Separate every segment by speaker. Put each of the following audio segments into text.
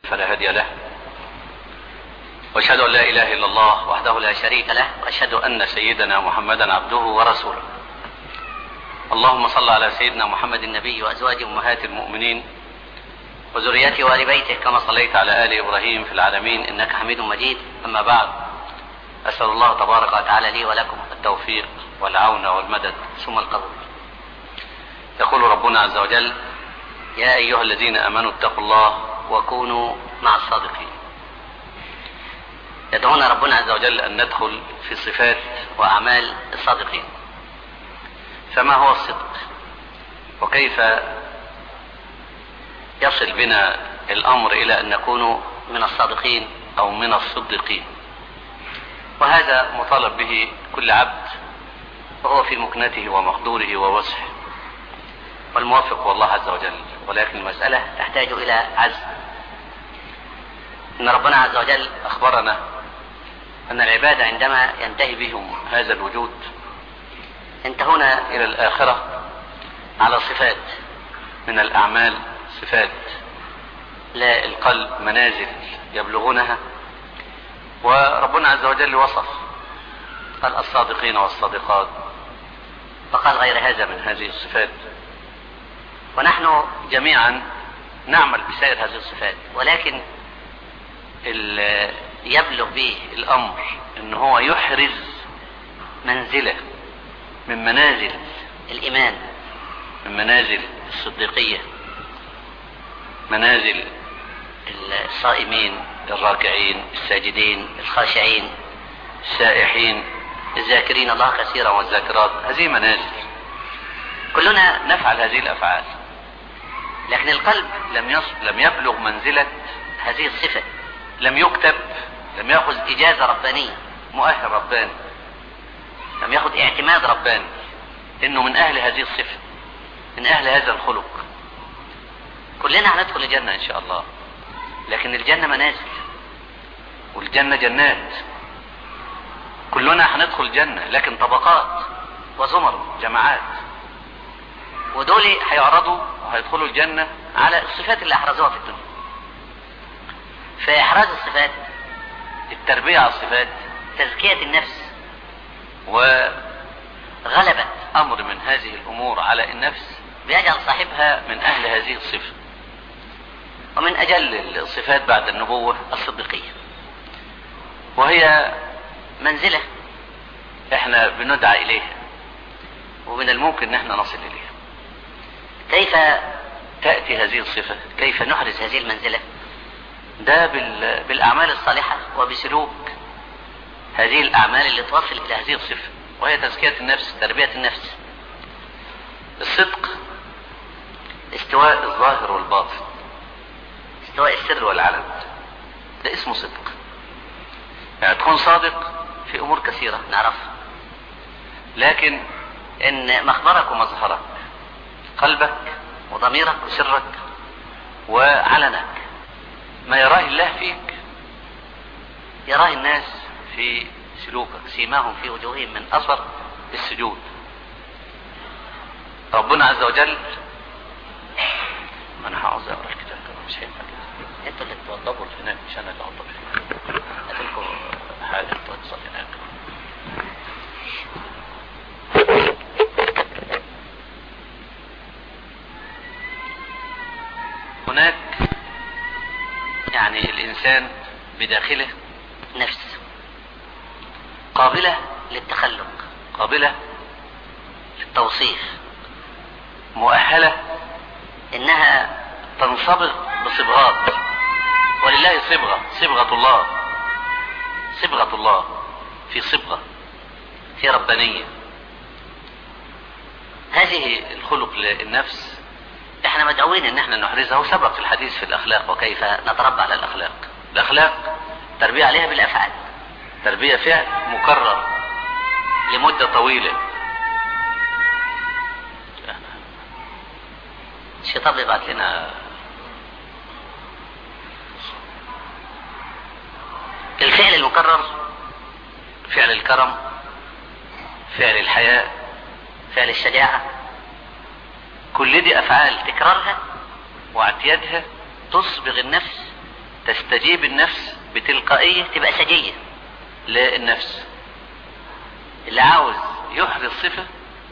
Speaker 1: فلا هادي له واشهد ان لا اله الا الله وحده لا شريك له واشهد ان سيدنا محمدا عبده ورسوله اللهم صل على سيدنا محمد النبي وازواج امهات المؤمنين وذريته وال بيته كما صليت على ال ابراهيم في العالمين انك حميد مجيد اما بعد اسال الله تبارك وتعالى لي ولكم التوفيق والعون والمدد ثم القبول يقول ربنا عز وجل يا ايها الذين امنوا اتقوا الله وكونوا مع الصادقين يدعونا ربنا عز وجل ان ندخل في صفات واعمال الصادقين فما هو الصدق وكيف يصل بنا الامر الى ان نكون من الصادقين او من الصديقين وهذا مطالب به كل عبد وهو في مكنته ومقدوره ووسعه والموفق هو الله عز وجل ولكن المسألة تحتاج إلى عزم إن ربنا عز وجل أخبرنا أن العباد عندما ينتهي بهم هذا الوجود ينتهون إلى الآخرة على صفات من الأعمال صفات لا القلب منازل يبلغونها وربنا عز وجل وصف قال الصادقين والصادقات فقال غير هذا من هذه الصفات ونحن جميعا نعمل بسائر هذه الصفات ولكن يبلغ به الامر ان هو يحرز منزله من منازل الايمان من منازل الصديقيه منازل الصائمين الراكعين الساجدين الخاشعين السائحين الذاكرين الله كثيرا والذاكرات هذه منازل كلنا نفعل هذه الافعال لكن القلب لم يصل لم يبلغ منزلة هذه الصفة لم يكتب لم يأخذ إجازة ربانية مؤهل رباني لم يأخذ اعتماد رباني إنه من أهل هذه الصفة من أهل هذا الخلق كلنا هندخل الجنة إن شاء الله لكن الجنة منازل والجنة جنات كلنا هندخل الجنة لكن طبقات وزمر جماعات ودول هيعرضوا وهيدخلوا الجنة على الصفات اللي أحرزوها في الدنيا فإحراز الصفات التربية على الصفات تزكية النفس وغلبة أمر من هذه الأمور على النفس بيجعل صاحبها من أهل هذه الصفة ومن أجل الصفات بعد النبوة الصديقية وهي منزلة احنا بندعى إليها ومن الممكن ان احنا نصل إليها كيف تأتي هذه الصفة كيف نحرز هذه المنزلة ده بالأعمال الصالحة وبسلوك هذه الأعمال اللي توصل إلى هذه الصفة وهي تزكية النفس تربية النفس الصدق استواء الظاهر والباطن استواء السر والعلن ده اسمه صدق يعني تكون صادق في أمور كثيرة نعرفها لكن إن مخبرك ومظهرك قلبك وضميرك وسرك وعلنك ما يراه الله فيك يراه الناس في سلوكك سيماهم في وجوههم من اثر السجود ربنا عز وجل انا عاوز اقرا الكتاب كمان مش هينفع كده انتوا اللي توضبوا هناك مش انا اللي اوضب هناك هات لكم حاجه توصل هناك هناك يعني الإنسان بداخله نفس قابلة للتخلق قابلة للتوصيف مؤهلة إنها تنصبغ بصبغات ولله صبغة صبغة الله صبغة الله في صبغة في ربانية هذه الخلق للنفس احنا مدعوين ان احنا نحرزها وسبق في الحديث في الاخلاق وكيف نتربى على الاخلاق الاخلاق تربية عليها بالافعال تربية فعل مكرر لمدة طويلة الشيطان بيبعت لنا الفعل المكرر فعل الكرم فعل الحياء فعل الشجاعة كل دي افعال تكرارها واعتيادها تصبغ النفس تستجيب النفس بتلقائية تبقى سجية للنفس اللي عاوز يحرز صفة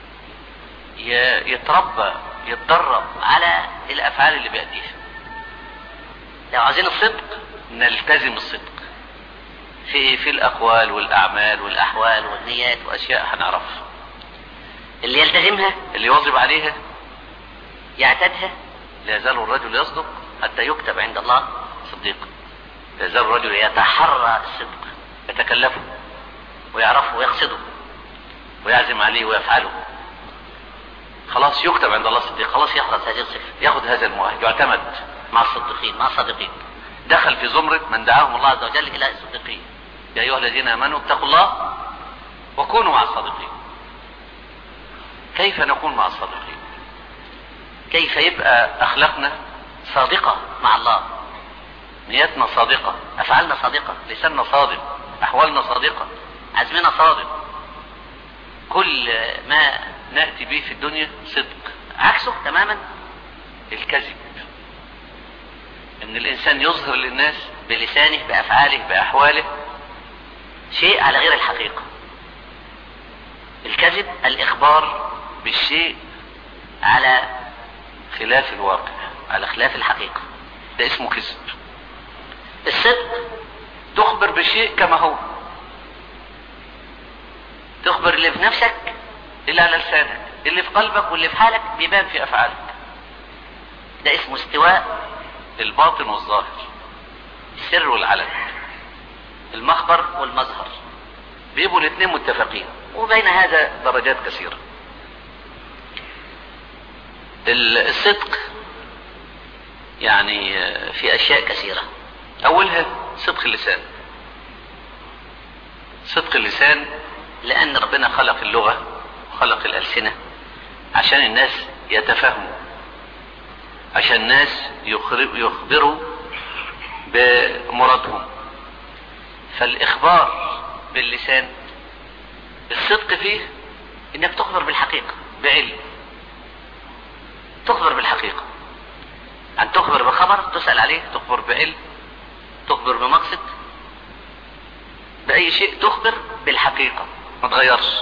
Speaker 1: يتربى يتدرب على الافعال اللي بيأديها لو عايزين الصدق نلتزم الصدق في في الاقوال والاعمال والاحوال والنيات واشياء هنعرفها اللي يلتزمها اللي يواظب عليها يعتادها لا يزال الرجل يصدق حتى يكتب عند الله صديقا لا يزال الرجل يتحرى الصدق يتكلفه ويعرفه ويقصده ويعزم عليه ويفعله خلاص يكتب عند الله صديق خلاص يحرز هذه الصفة ياخذ هذا المؤهل يعتمد مع الصديقين مع الصادقين دخل في زمرة من دعاهم الله عز وجل إلى الصديقين يا أيها الذين آمنوا اتقوا الله وكونوا مع الصادقين كيف نكون مع الصادقين كيف يبقى أخلاقنا صادقة مع الله نيتنا صادقة أفعالنا صادقة لساننا صادق أحوالنا صادقة عزمنا صادق كل ما نأتي به في الدنيا صدق عكسه تماما الكذب ان الانسان يظهر للناس بلسانه بافعاله باحواله شيء على غير الحقيقة الكذب الاخبار بالشيء على خلاف الواقع على خلاف الحقيقة ده اسمه كذب الصدق تخبر بشيء كما هو تخبر اللي في نفسك اللي على لسانك اللي في قلبك واللي في حالك بيبان في افعالك ده اسمه استواء الباطن والظاهر السر والعلن المخبر والمظهر بيبقوا الاثنين متفقين وبين هذا درجات كثيرة الصدق يعني في اشياء كثيرة اولها صدق اللسان صدق اللسان لان ربنا خلق اللغة وخلق الالسنة عشان الناس يتفاهموا عشان الناس يخبروا بمرادهم فالاخبار باللسان الصدق فيه انك تخبر بالحقيقة بعلم تخبر بالحقيقة ان تخبر بخبر تسأل عليه تخبر بعلم تخبر بمقصد بأي شيء تخبر بالحقيقة ما تغيرش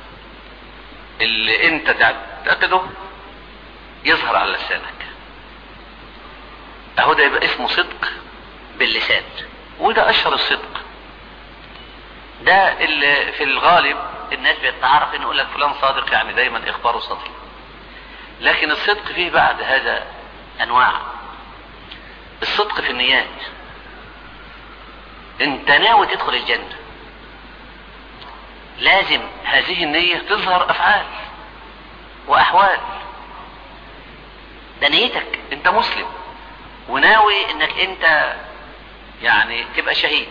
Speaker 1: اللي انت تعتقده يظهر على لسانك اهو ده يبقى اسمه صدق باللسان وده اشهر الصدق ده اللي في الغالب الناس بيتعرف ان يقول لك فلان صادق يعني دايما اخباره صدق لكن الصدق فيه بعد هذا انواع الصدق في النيات انت ناوي تدخل الجنة لازم هذه النية تظهر افعال واحوال ده نيتك انت مسلم وناوي انك انت يعني تبقى شهيد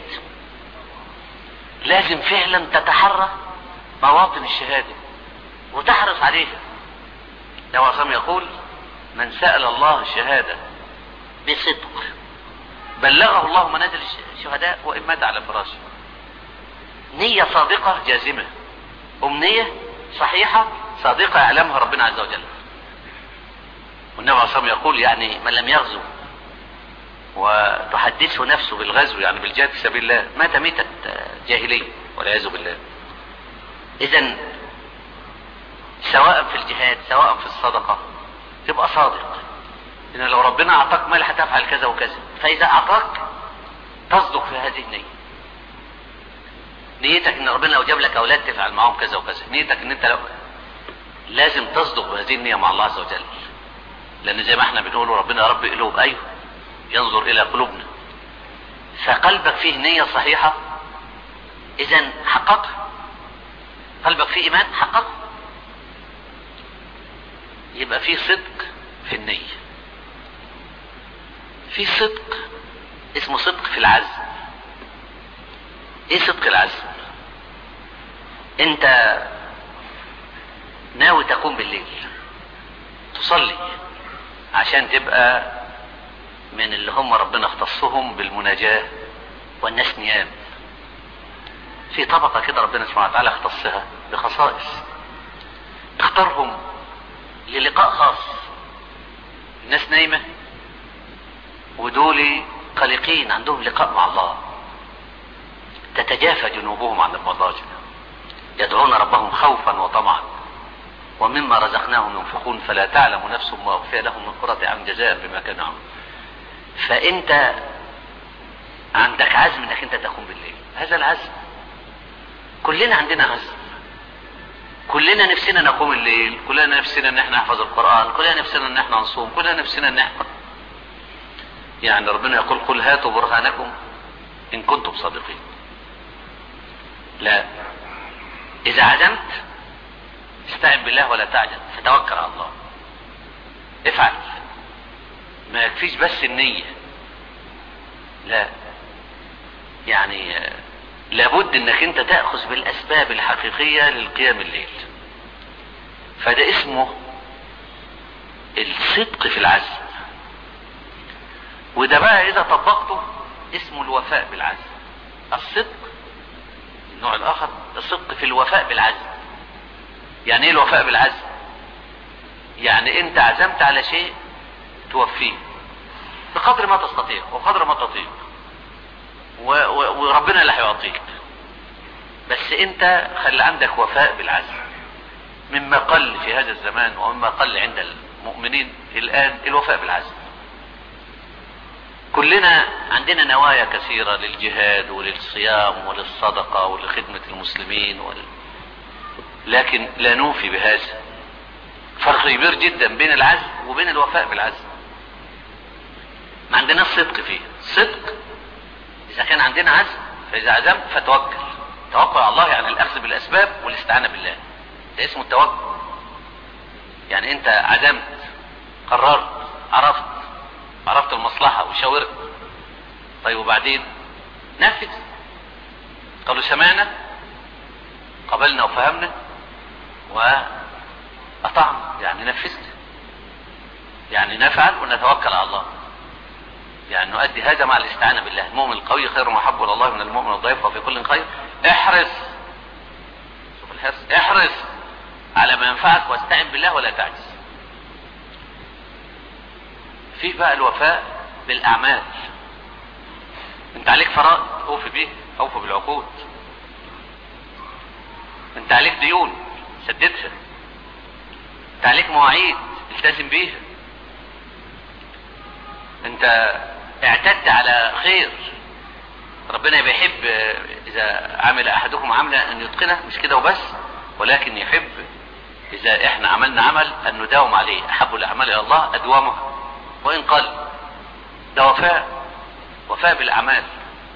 Speaker 1: لازم فعلا تتحرى مواطن الشهادة وتحرص عليها لو عصام يقول من سأل الله الشهادة بصدق بلغه الله منازل الشهداء وإن مات على فراشه نية صادقة جازمة أمنية صحيحة صادقة يعلمها ربنا عز وجل والنبي عليه الصلاة يقول يعني من لم يغزو وتحدثه نفسه بالغزو يعني بالجهاد في سبيل الله مات ميتة جاهلية والعياذ بالله إذا سواء في الجهاد سواء في الصدقة تبقى صادق إن لو ربنا أعطاك مال هتفعل كذا وكذا فإذا أعطاك تصدق في هذه النية نيتك ان ربنا لو جاب لك اولاد تفعل معاهم كذا وكذا نيتك ان انت لو لازم تصدق بهذه النية مع الله عز وجل لان زي ما احنا بنقول ربنا رب قلوب ايوه ينظر الى قلوبنا فقلبك فيه نية صحيحة اذا حققها قلبك فيه ايمان حققه يبقى فيه صدق في النية في صدق اسمه صدق في العزم ايه صدق العزم انت ناوي تقوم بالليل تصلي عشان تبقى من اللي هم ربنا اختصهم بالمناجاة والناس نيام في طبقة كده ربنا سبحانه وتعالى اختصها بخصائص اختارهم للقاء خاص الناس نايمة ودول قلقين عندهم لقاء مع الله تتجافى جنوبهم عن المضاجع يدعون ربهم خوفا وطمعا ومما رزقناهم ينفقون فلا تعلم نفس ما أخفي لهم من قرة عن جزاء بما كانوا يعملون فأنت عندك عزم انك انت تقوم بالليل هذا العزم كلنا عندنا عزم كلنا نفسنا نقوم الليل كلنا نفسنا ان احنا نحفظ القرآن كلنا نفسنا ان احنا نصوم كلنا نفسنا ان احنا يعني ربنا يقول قل هاتوا برهانكم ان كنتم صادقين لا اذا عزمت استعن بالله ولا تعجل فتوكل على الله افعل ما يكفيش بس النية لا يعني لابد انك انت تأخذ بالاسباب الحقيقية للقيام الليل فده اسمه الصدق في العزم وده بقى اذا طبقته اسمه الوفاء بالعزم الصدق النوع الاخر الصدق في الوفاء بالعزم يعني ايه الوفاء بالعزم يعني انت عزمت على شيء توفيه بقدر ما تستطيع وقدر ما تطيق و و وربنا اللي هيعطيك بس انت خلي عندك وفاء بالعزم مما قل في هذا الزمان ومما قل عند المؤمنين الان الوفاء بالعزم كلنا عندنا نوايا كثيرة للجهاد وللصيام وللصدقة ولخدمة المسلمين ول... لكن لا نوفي بهذا فرق كبير جدا بين العزم وبين الوفاء بالعزم ما عندناش صدق فيه صدق اذا كان عندنا عزم فاذا عزمت فتوكل توكل على الله يعني الاخذ بالاسباب والاستعانة بالله ده اسمه التوكل يعني انت عزمت قررت عرفت عرفت المصلحة وشاورت طيب وبعدين نفذ قالوا سمعنا قبلنا وفهمنا وأطعنا يعني نفذنا يعني نفعل ونتوكل على الله يعني نؤدي هذا مع الاستعانة بالله المؤمن القوي خير محب الى الله من المؤمن الضعيف وفي كل خير احرص شوف الحرص احرص على ما ينفعك واستعن بالله ولا تعجز فيه بقى الوفاء بالاعمال انت عليك فرائض اوفي بيه اوفي بالعقود انت عليك ديون سددها انت عليك مواعيد التزم بيها انت اعتدت على خير ربنا بيحب اذا عمل احدكم عملا ان يتقنه مش كده وبس ولكن يحب اذا احنا عملنا عمل ان نداوم عليه احب الاعمال الى الله ادومها وان قل ده وفاء وفاء بالاعمال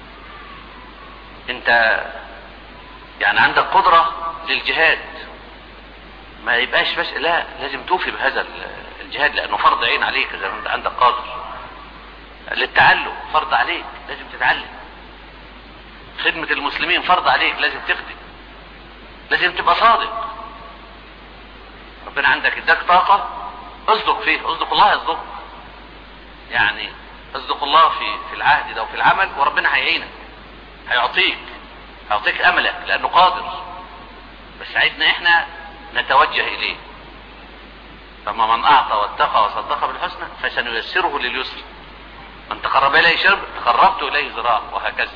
Speaker 1: انت يعني عندك قدرة للجهاد ما يبقاش بس لا لازم توفي بهذا الجهاد لانه فرض عين عليك اذا انت عندك قادر للتعلم فرض عليك لازم تتعلم خدمة المسلمين فرض عليك لازم تخدم لازم تبقى صادق ربنا عندك اداك طاقة اصدق فيه اصدق الله يصدق يعني اصدق الله في في العهد ده وفي العمل وربنا هيعينك هيعطيك هيعطيك املك لانه قادر بس عايزنا احنا نتوجه اليه فما من اعطى واتقى وصدق بالحسنى فسنيسره لليسر من تقرب اليه شرب تقربت اليه ذراع وهكذا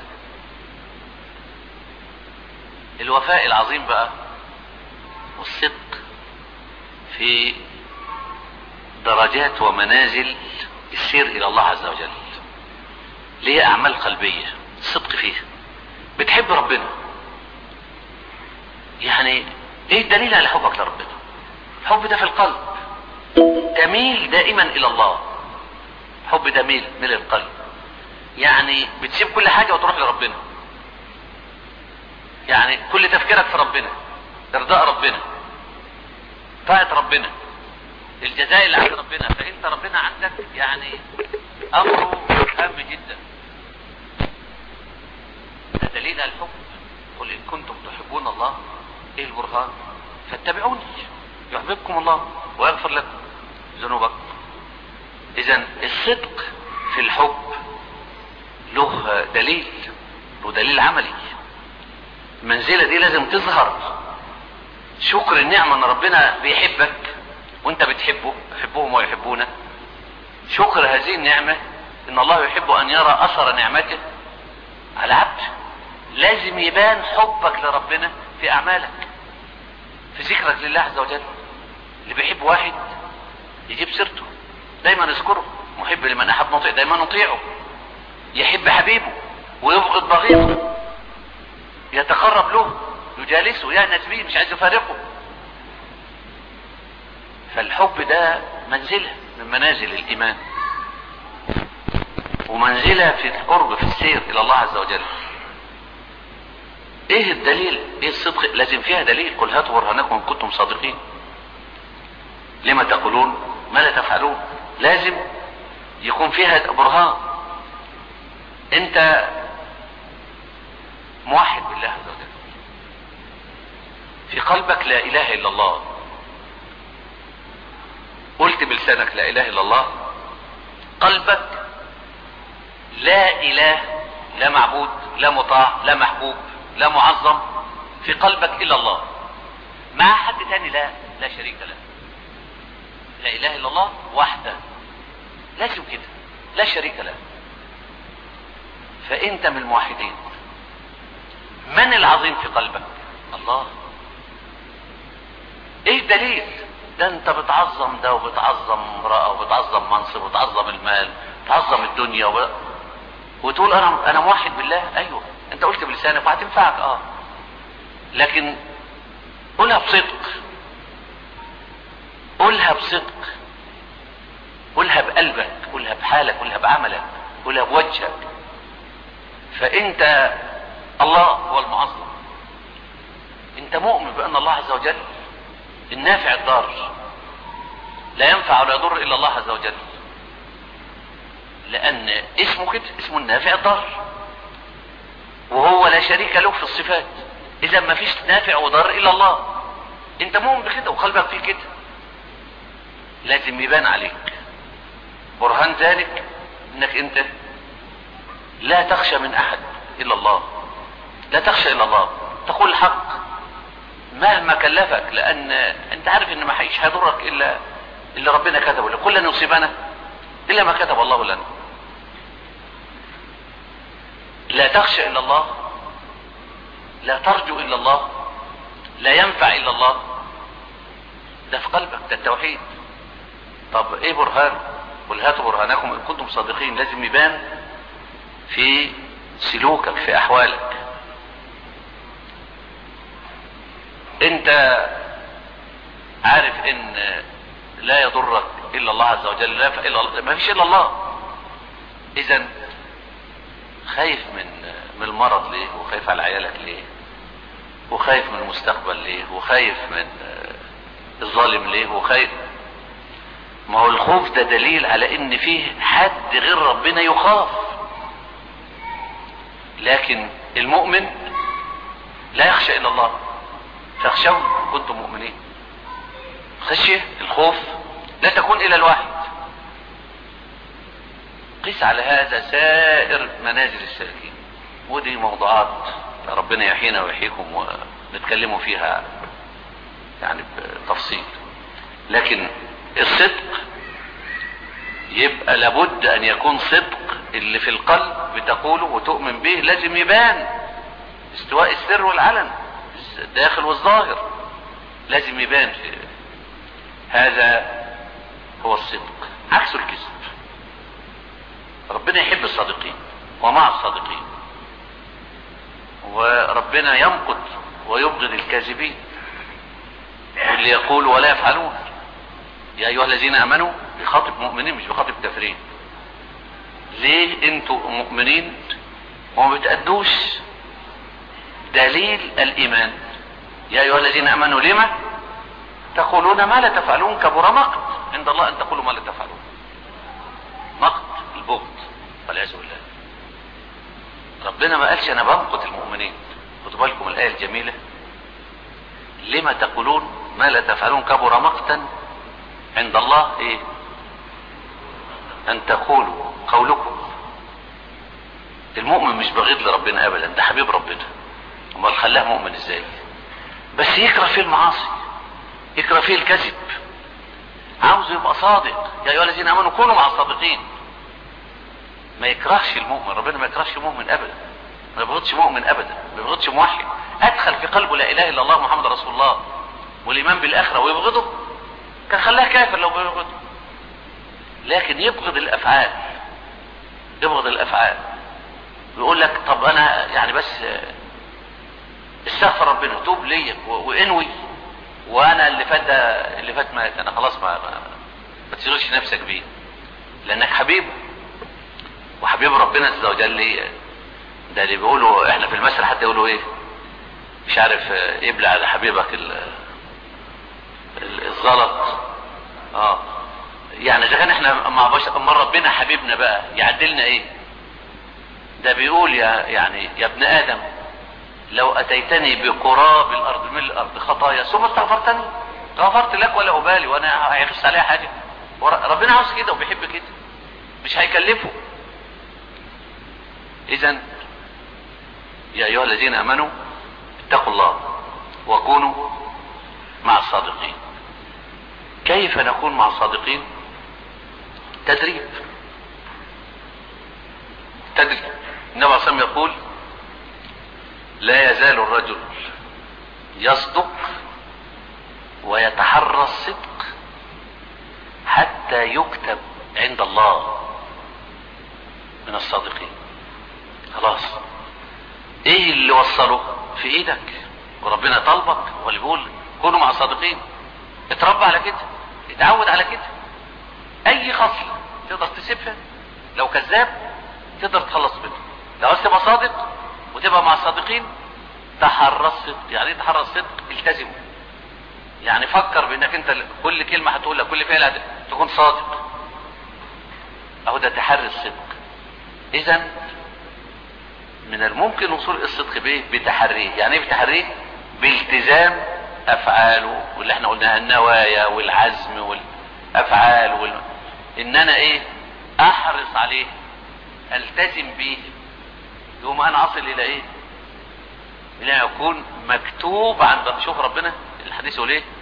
Speaker 1: الوفاء العظيم بقى والصدق في درجات ومنازل السير الى الله عز وجل ليه اعمال قلبية الصدق فيها بتحب ربنا يعني ايه الدليل على حبك لربنا الحب ده في القلب تميل دائما الى الله حب ده ميل ميل القلب يعني بتسيب كل حاجة وتروح لربنا يعني كل تفكيرك في ربنا ارضاء ربنا طاعة ربنا الجزاء اللي عند ربنا فانت ربنا عندك يعني امره هام جدا ده دليل على الحب قل ان كنتم تحبون الله ايه البرهان فاتبعوني يحببكم الله ويغفر لكم ذنوبكم اذا الصدق في الحب له دليل له دليل عملي المنزلة دي لازم تظهر شكر النعمة ان ربنا بيحبك وانت بتحبه يحبهم ويحبونك شكر هذه النعمة ان الله يحب ان يرى اثر نعمته على عبده لازم يبان حبك لربنا في اعمالك في ذكرك لله عز وجل اللي بيحب واحد يجيب سيرته دايما يذكره محب لمن احب مطيع دايما نطيعه يحب حبيبه ويبغض بغيضه يتقرب له يجالسه يأنس به مش عايز يفارقه فالحب ده منزلة من منازل الإيمان ومنزلة في القرب في السير إلى الله عز وجل ايه الدليل ايه الصدق لازم فيها دليل قل هاتوا برهانكم ان كنتم صادقين لما تقولون ما لا تفعلون لازم يكون فيها برهان انت موحد بالله عز وجل في قلبك لا اله الا الله قلت بلسانك لا اله الا الله قلبك لا اله لا معبود لا مطاع لا محبوب لا معظم في قلبك الا الله مع حد تاني لا لا شريك له لا اله الا الله وحده لازم كده لا شريك له فانت من الموحدين من العظيم في قلبك الله ايه الدليل ده انت بتعظم ده وبتعظم امرأة وبتعظم منصب وبتعظم المال بتعظم الدنيا و... وتقول انا انا موحد بالله ايوه انت قلت بلسانك وهتنفعك اه لكن قولها بصدق قولها بصدق قولها بقلبك قولها بحالك قولها بعملك قولها بوجهك فانت الله هو المعظم انت مؤمن بان الله عز وجل النافع الضار لا ينفع ولا يضر الا الله عز وجل لان اسمه كده اسمه النافع الضار وهو لا شريك له في الصفات اذا ما فيش نافع وضار الا الله انت مؤمن بكده وقلبك فيه كده لازم يبان عليك برهان ذلك انك انت لا تخشى من احد الا الله لا تخشى الا الله تقول الحق مهما كلفك لان انت عارف ان ما حيش هيضرك الا اللي ربنا كتبه لك كل يصيبنا الا ما كتب الله لنا لا تخشى الا الله لا ترجو الا الله لا ينفع الا الله ده في قلبك ده التوحيد طب ايه برهان قل هاتوا برهانكم ان كنتم صادقين لازم يبان في سلوكك في احوالك انت عارف ان لا يضرك الا الله عز وجل لا الا ما فيش الا الله اذا خايف من من المرض ليه وخايف على عيالك ليه وخايف من المستقبل ليه وخايف من الظالم ليه وخايف ما هو الخوف ده دليل على ان فيه حد غير ربنا يخاف لكن المؤمن لا يخشى الا الله فاخشوا كنتم مؤمنين خشية الخوف لا تكون الى الواحد قس على هذا سائر منازل السالكين ودي موضوعات ربنا يحيينا ويحييكم ونتكلموا فيها يعني بتفصيل لكن الصدق يبقى لابد ان يكون صدق اللي في القلب بتقوله وتؤمن به لازم يبان استواء السر والعلن الداخل والظاهر لازم يبان في هذا هو الصدق عكس الكذب ربنا يحب الصادقين ومع الصادقين وربنا يمقت ويبغض الكاذبين واللي يقول ولا يفعلون يا ايها الذين امنوا بخاطب مؤمنين مش بخاطب كافرين ليه انتوا مؤمنين وما بتأدوش دليل الايمان يا ايها الذين امنوا لما تقولون ما لا تفعلون كبر مقت عند الله ان تقولوا ما لا تفعلون مقت البغض والعياذ بالله ربنا ما قالش انا بمقت المؤمنين خدوا بالكم الايه الجميله لما تقولون ما لا تفعلون كبر مقتا عند الله ايه ان تقولوا قولكم المؤمن مش بغيض لربنا ابدا ده حبيب ربنا امال خلاه مؤمن ازاي بس يكره فيه المعاصي يكره فيه الكذب عاوز يبقى صادق يا ايها الذين امنوا كونوا مع الصادقين ما يكرهش المؤمن ربنا ما يكرهش المؤمن ابدا ما يبغضش مؤمن ابدا ما يبغضش موحد ادخل في قلبه لا اله الا الله محمد رسول الله والايمان بالاخره ويبغضه كان خلاه كافر لو بيبغضه لكن يبغض الافعال يبغض الافعال يقول لك طب انا يعني بس استغفر ربنا توب ليا وانوي وانا اللي فات ده اللي فات مات انا خلاص ما ما, ما تشغلش نفسك بيه لانك حبيبه وحبيب ربنا عز وجل ده اللي بيقولوا احنا في المثل حتى يقولوا ايه مش عارف يبلع على حبيبك ال الزلط اه يعني اذا كان احنا مع بشر امال ربنا حبيبنا بقى يعدلنا ايه ده بيقول يا يعني يا ابن ادم لو اتيتني بقراب الارض من الارض خطايا ثم استغفرتني غفرت لك ولا ابالي وانا هيخش عليها حاجه ربنا عاوز كده وبيحب كده مش هيكلفه اذا يا ايها الذين امنوا اتقوا الله وكونوا مع الصادقين كيف نكون مع الصادقين تدريب تدريب النبي عليه يقول لا يزال الرجل يصدق ويتحرى الصدق حتى يكتب عند الله من الصادقين خلاص ايه اللي وصله في ايدك وربنا طلبك هو اللي بيقول كونوا مع الصادقين اتربى على كده اتعود على كده اي خصلة تقدر تسيبها لو كذاب تقدر تخلص منه لو عايز تبقى صادق وتبقى مع الصادقين تحرى الصدق يعني ايه تحرى الصدق التزمه يعني فكر بانك انت كل كلمة هتقولها كل فعل تكون صادق اهو ده تحري الصدق اذا من الممكن وصول الصدق بايه بتحريه يعني ايه بتحريه بالتزام افعاله واللي احنا قلناها النوايا والعزم والافعال وال... ان انا ايه احرص عليه التزم به يوم انا اصل الى ايه الى ان يكون مكتوب عند شوف ربنا الحديث يقول ايه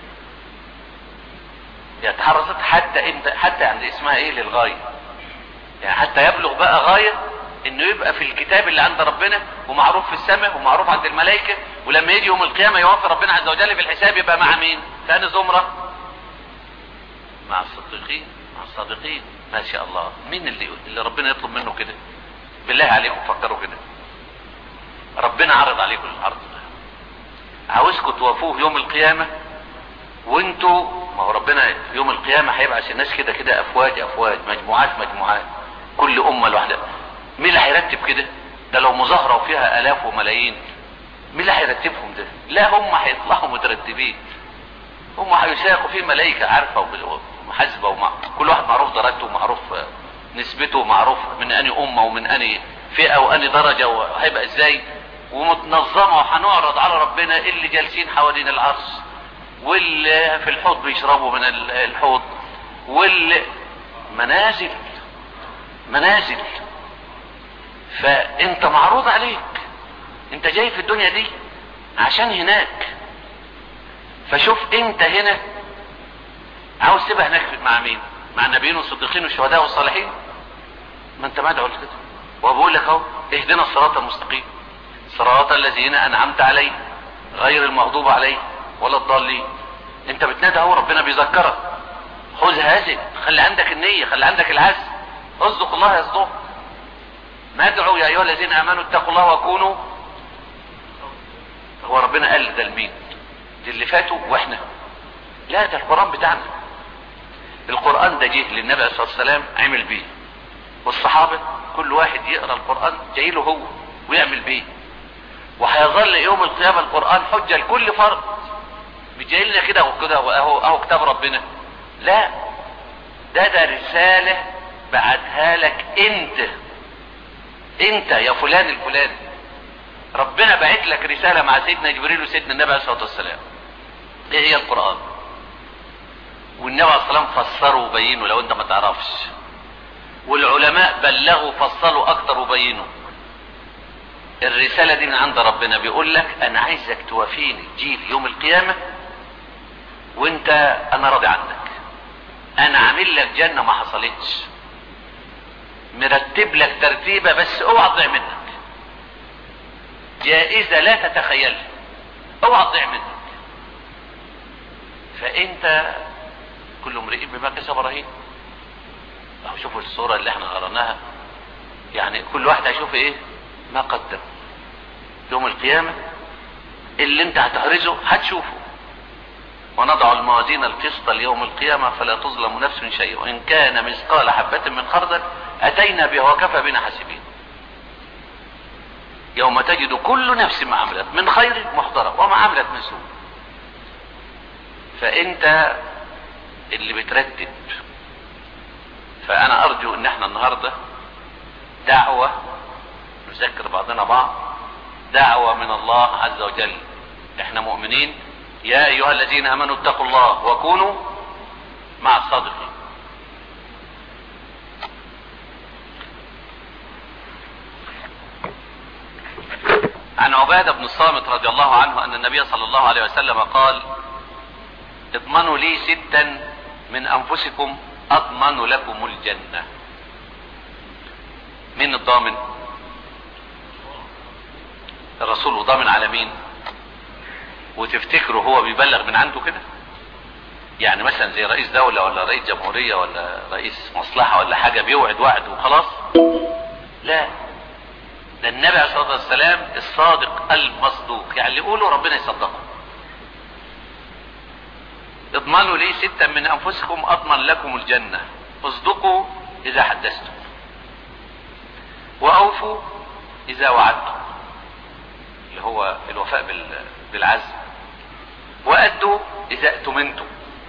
Speaker 1: يتحرى الصدق حتى امتى حتى عند اسمها ايه للغايه يعني حتى يبلغ بقى غايه انه يبقى في الكتاب اللي عند ربنا ومعروف في السماء ومعروف عند الملائكة ولما يجي يوم القيامة يوفي ربنا عز وجل في الحساب يبقى مع مين ثاني زمرة مع الصديقين مع الصادقين ما شاء الله مين اللي, اللي ربنا يطلب منه كده بالله عليكم فكروا كده ربنا عرض عليكم العرض ده عاوزكم توافوه يوم القيامة وانتوا ما هو ربنا يوم القيامة هيبعث الناس كده كده افواج افواج مجموعات مجموعات كل امة لوحدها مين اللي هيرتب كده ده لو مظاهرة وفيها الاف وملايين مين اللي هيرتبهم ده لا هم هيطلعوا مترتبين هم هيساقوا في ملائكة عارفة ومحاسبة ومع... كل واحد معروف درجته ومعروف نسبته ومعروف من اني امة ومن اني فئة واني درجة وهيبقى ازاي ومتنظمة وهنعرض على ربنا اللي جالسين حوالين العرش واللي في الحوض بيشربوا من الحوض واللي منازل منازل فانت معروض عليك انت جاي في الدنيا دي عشان هناك فشوف انت هنا عاوز تبقى هناك مع مين مع النبيين والصديقين والشهداء والصالحين ما انت مدعو لكده وبقول لك اهو اهدنا الصراط المستقيم صراط الذين انعمت عليهم غير المغضوب عليهم ولا الضالين انت بتنادى اهو ربنا بيذكرك خذ هذه خلي عندك النية خلي عندك العزم اصدق الله يصدق ندعو يا ايها الذين امنوا اتقوا الله وكونوا هو ربنا قال ده لمين دي اللي فاتوا واحنا لا ده القرآن بتاعنا القرآن ده جه للنبي عليه الصلاة والسلام عمل بيه والصحابة كل واحد يقرأ القرآن جاي له هو ويعمل بيه وهيظل يوم القيامة القرآن حجة لكل فرد مش جاي لنا كده وكده اهو اهو كتاب ربنا لا ده ده رسالة بعتها لك انت انت يا فلان الفلاني ربنا بعت لك رسالة مع سيدنا جبريل وسيدنا النبي عليه الصلاة والسلام ايه هي القرآن والنبي عليه الصلاة والسلام فسروا وبينوا لو انت ما تعرفش والعلماء بلغوا فصلوا اكتر وبينوا الرسالة دي من عند ربنا بيقول لك انا عايزك توافيني تجيلي يوم القيامة وانت انا راضي عنك انا عامل لك جنة ما حصلتش
Speaker 2: مرتب لك ترتيبة بس اوعى تضيع منك جائزة لا تتخيلها اوعى تضيع منك فانت كل امرئ بما كسب رهين اهو شوفوا الصورة اللي احنا قرناها يعني كل واحد هيشوف ايه ما قدم يوم القيامة اللي انت هتحرزه هتشوفه ونضع الموازين القسط ليوم القيامة فلا تظلم نفس شيء وإن كان مثقال حبة من خردل أتينا بها وكفى بنا حاسبين يوم تجد كل نفس ما عملت من خير محضرة وما عملت من سوء فأنت اللي بترتب فأنا أرجو إن احنا النهاردة دعوة نذكر بعضنا بعض دعوة من الله عز وجل احنا مؤمنين يا ايها الذين امنوا اتقوا الله وكونوا مع الصادقين عن عبادة بن الصامت رضي الله عنه ان النبي صلى الله عليه وسلم قال اضمنوا لي ستا من انفسكم اضمن لكم الجنة مين الضامن الرسول ضامن على مين وتفتكروا هو بيبلغ من عنده كده يعني مثلا زي رئيس دولة ولا رئيس جمهورية ولا رئيس مصلحة ولا حاجة بيوعد وعد وخلاص لا ده النبي عليه الصلاة والسلام الصادق المصدوق يعني اللي يقوله ربنا يصدقه اضمنوا لي ستا من انفسكم اضمن لكم الجنة اصدقوا اذا حدثتم واوفوا اذا وعدتم اللي هو الوفاء بالعزم وأدوا إذا اؤتمنتم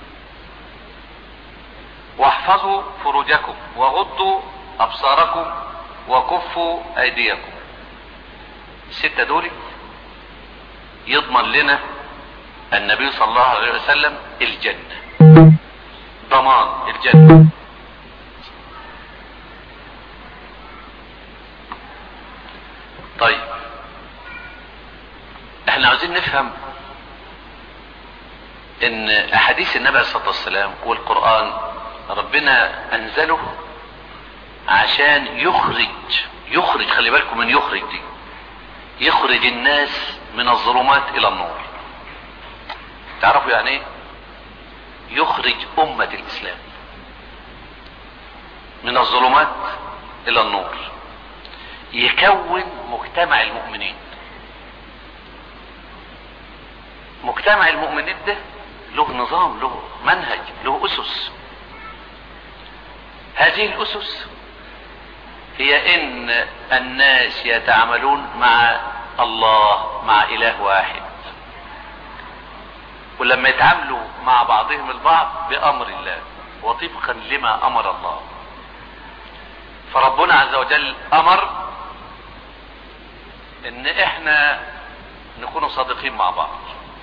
Speaker 2: واحفظوا فروجكم وغضوا أبصاركم وكفوا أيديكم الستة دول يضمن لنا النبي صلى الله عليه وسلم الجنة ضمان الجنة طيب احنا عاوزين نفهم ان احاديث النبي عليه الصلاه والسلام والقران ربنا انزله عشان يخرج يخرج خلي بالكم من يخرج دي يخرج الناس من الظلمات الى النور تعرفوا يعني ايه يخرج امه الاسلام من الظلمات الى النور يكون مجتمع المؤمنين مجتمع المؤمنين ده له نظام له منهج له اسس هذه الاسس هي ان الناس يتعاملون مع الله مع اله واحد ولما يتعاملوا مع بعضهم البعض بامر الله وطبقا لما امر الله فربنا عز وجل امر ان احنا نكون صادقين مع بعض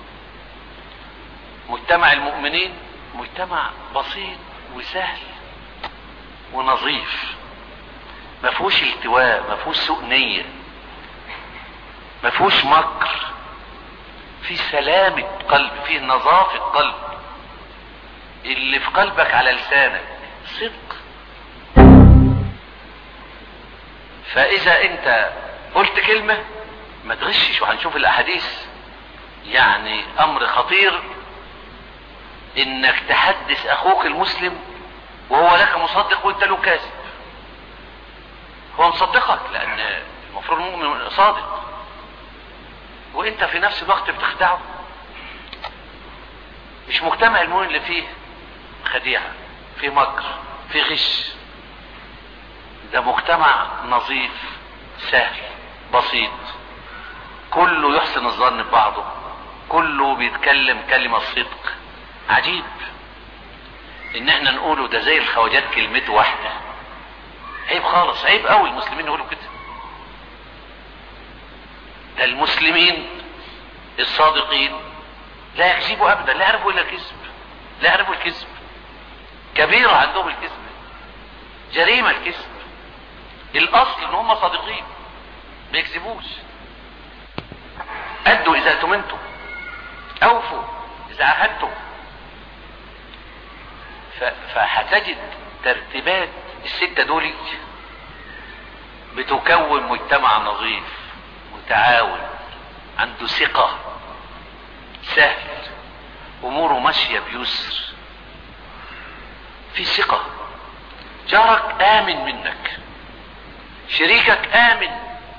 Speaker 2: مجتمع المؤمنين مجتمع بسيط وسهل ونظيف ما فيهوش التواء ما فيهوش سوء نية ما فيهوش مكر في سلامة قلب في نظافة قلب اللي في قلبك على لسانك صدق فاذا انت قلت كلمة ما تغشش وهنشوف الاحاديث يعني امر خطير انك تحدث اخوك المسلم وهو لك مصدق وانت له كاذب هو مصدقك لان المفروض المؤمن صادق وانت في نفس الوقت بتخدعه مش مجتمع المؤمن اللي فيه خديعة فيه مكر فيه غش ده مجتمع نظيف سهل بسيط كله يحسن الظن ببعضه كله بيتكلم كلمة صدق عجيب ان احنا نقوله ده زي الخواجات كلمته واحدة عيب خالص عيب قوي المسلمين يقولوا كده ده المسلمين الصادقين لا يكذبوا ابدا لا يعرفوا الا الكذب لا يعرفوا الكذب كبيرة عندهم الكذب جريمة الكذب الاصل ان هم صادقين ما يكذبوش ادوا اذا اؤتمنتم اوفوا اذا عهدتم فهتجد ترتيبات الستة دول بتكون مجتمع نظيف متعاون عنده ثقة سهل اموره ماشية بيسر في ثقة جارك امن منك شريكك امن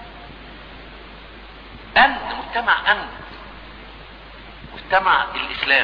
Speaker 2: امن مجتمع امن مجتمع الاسلام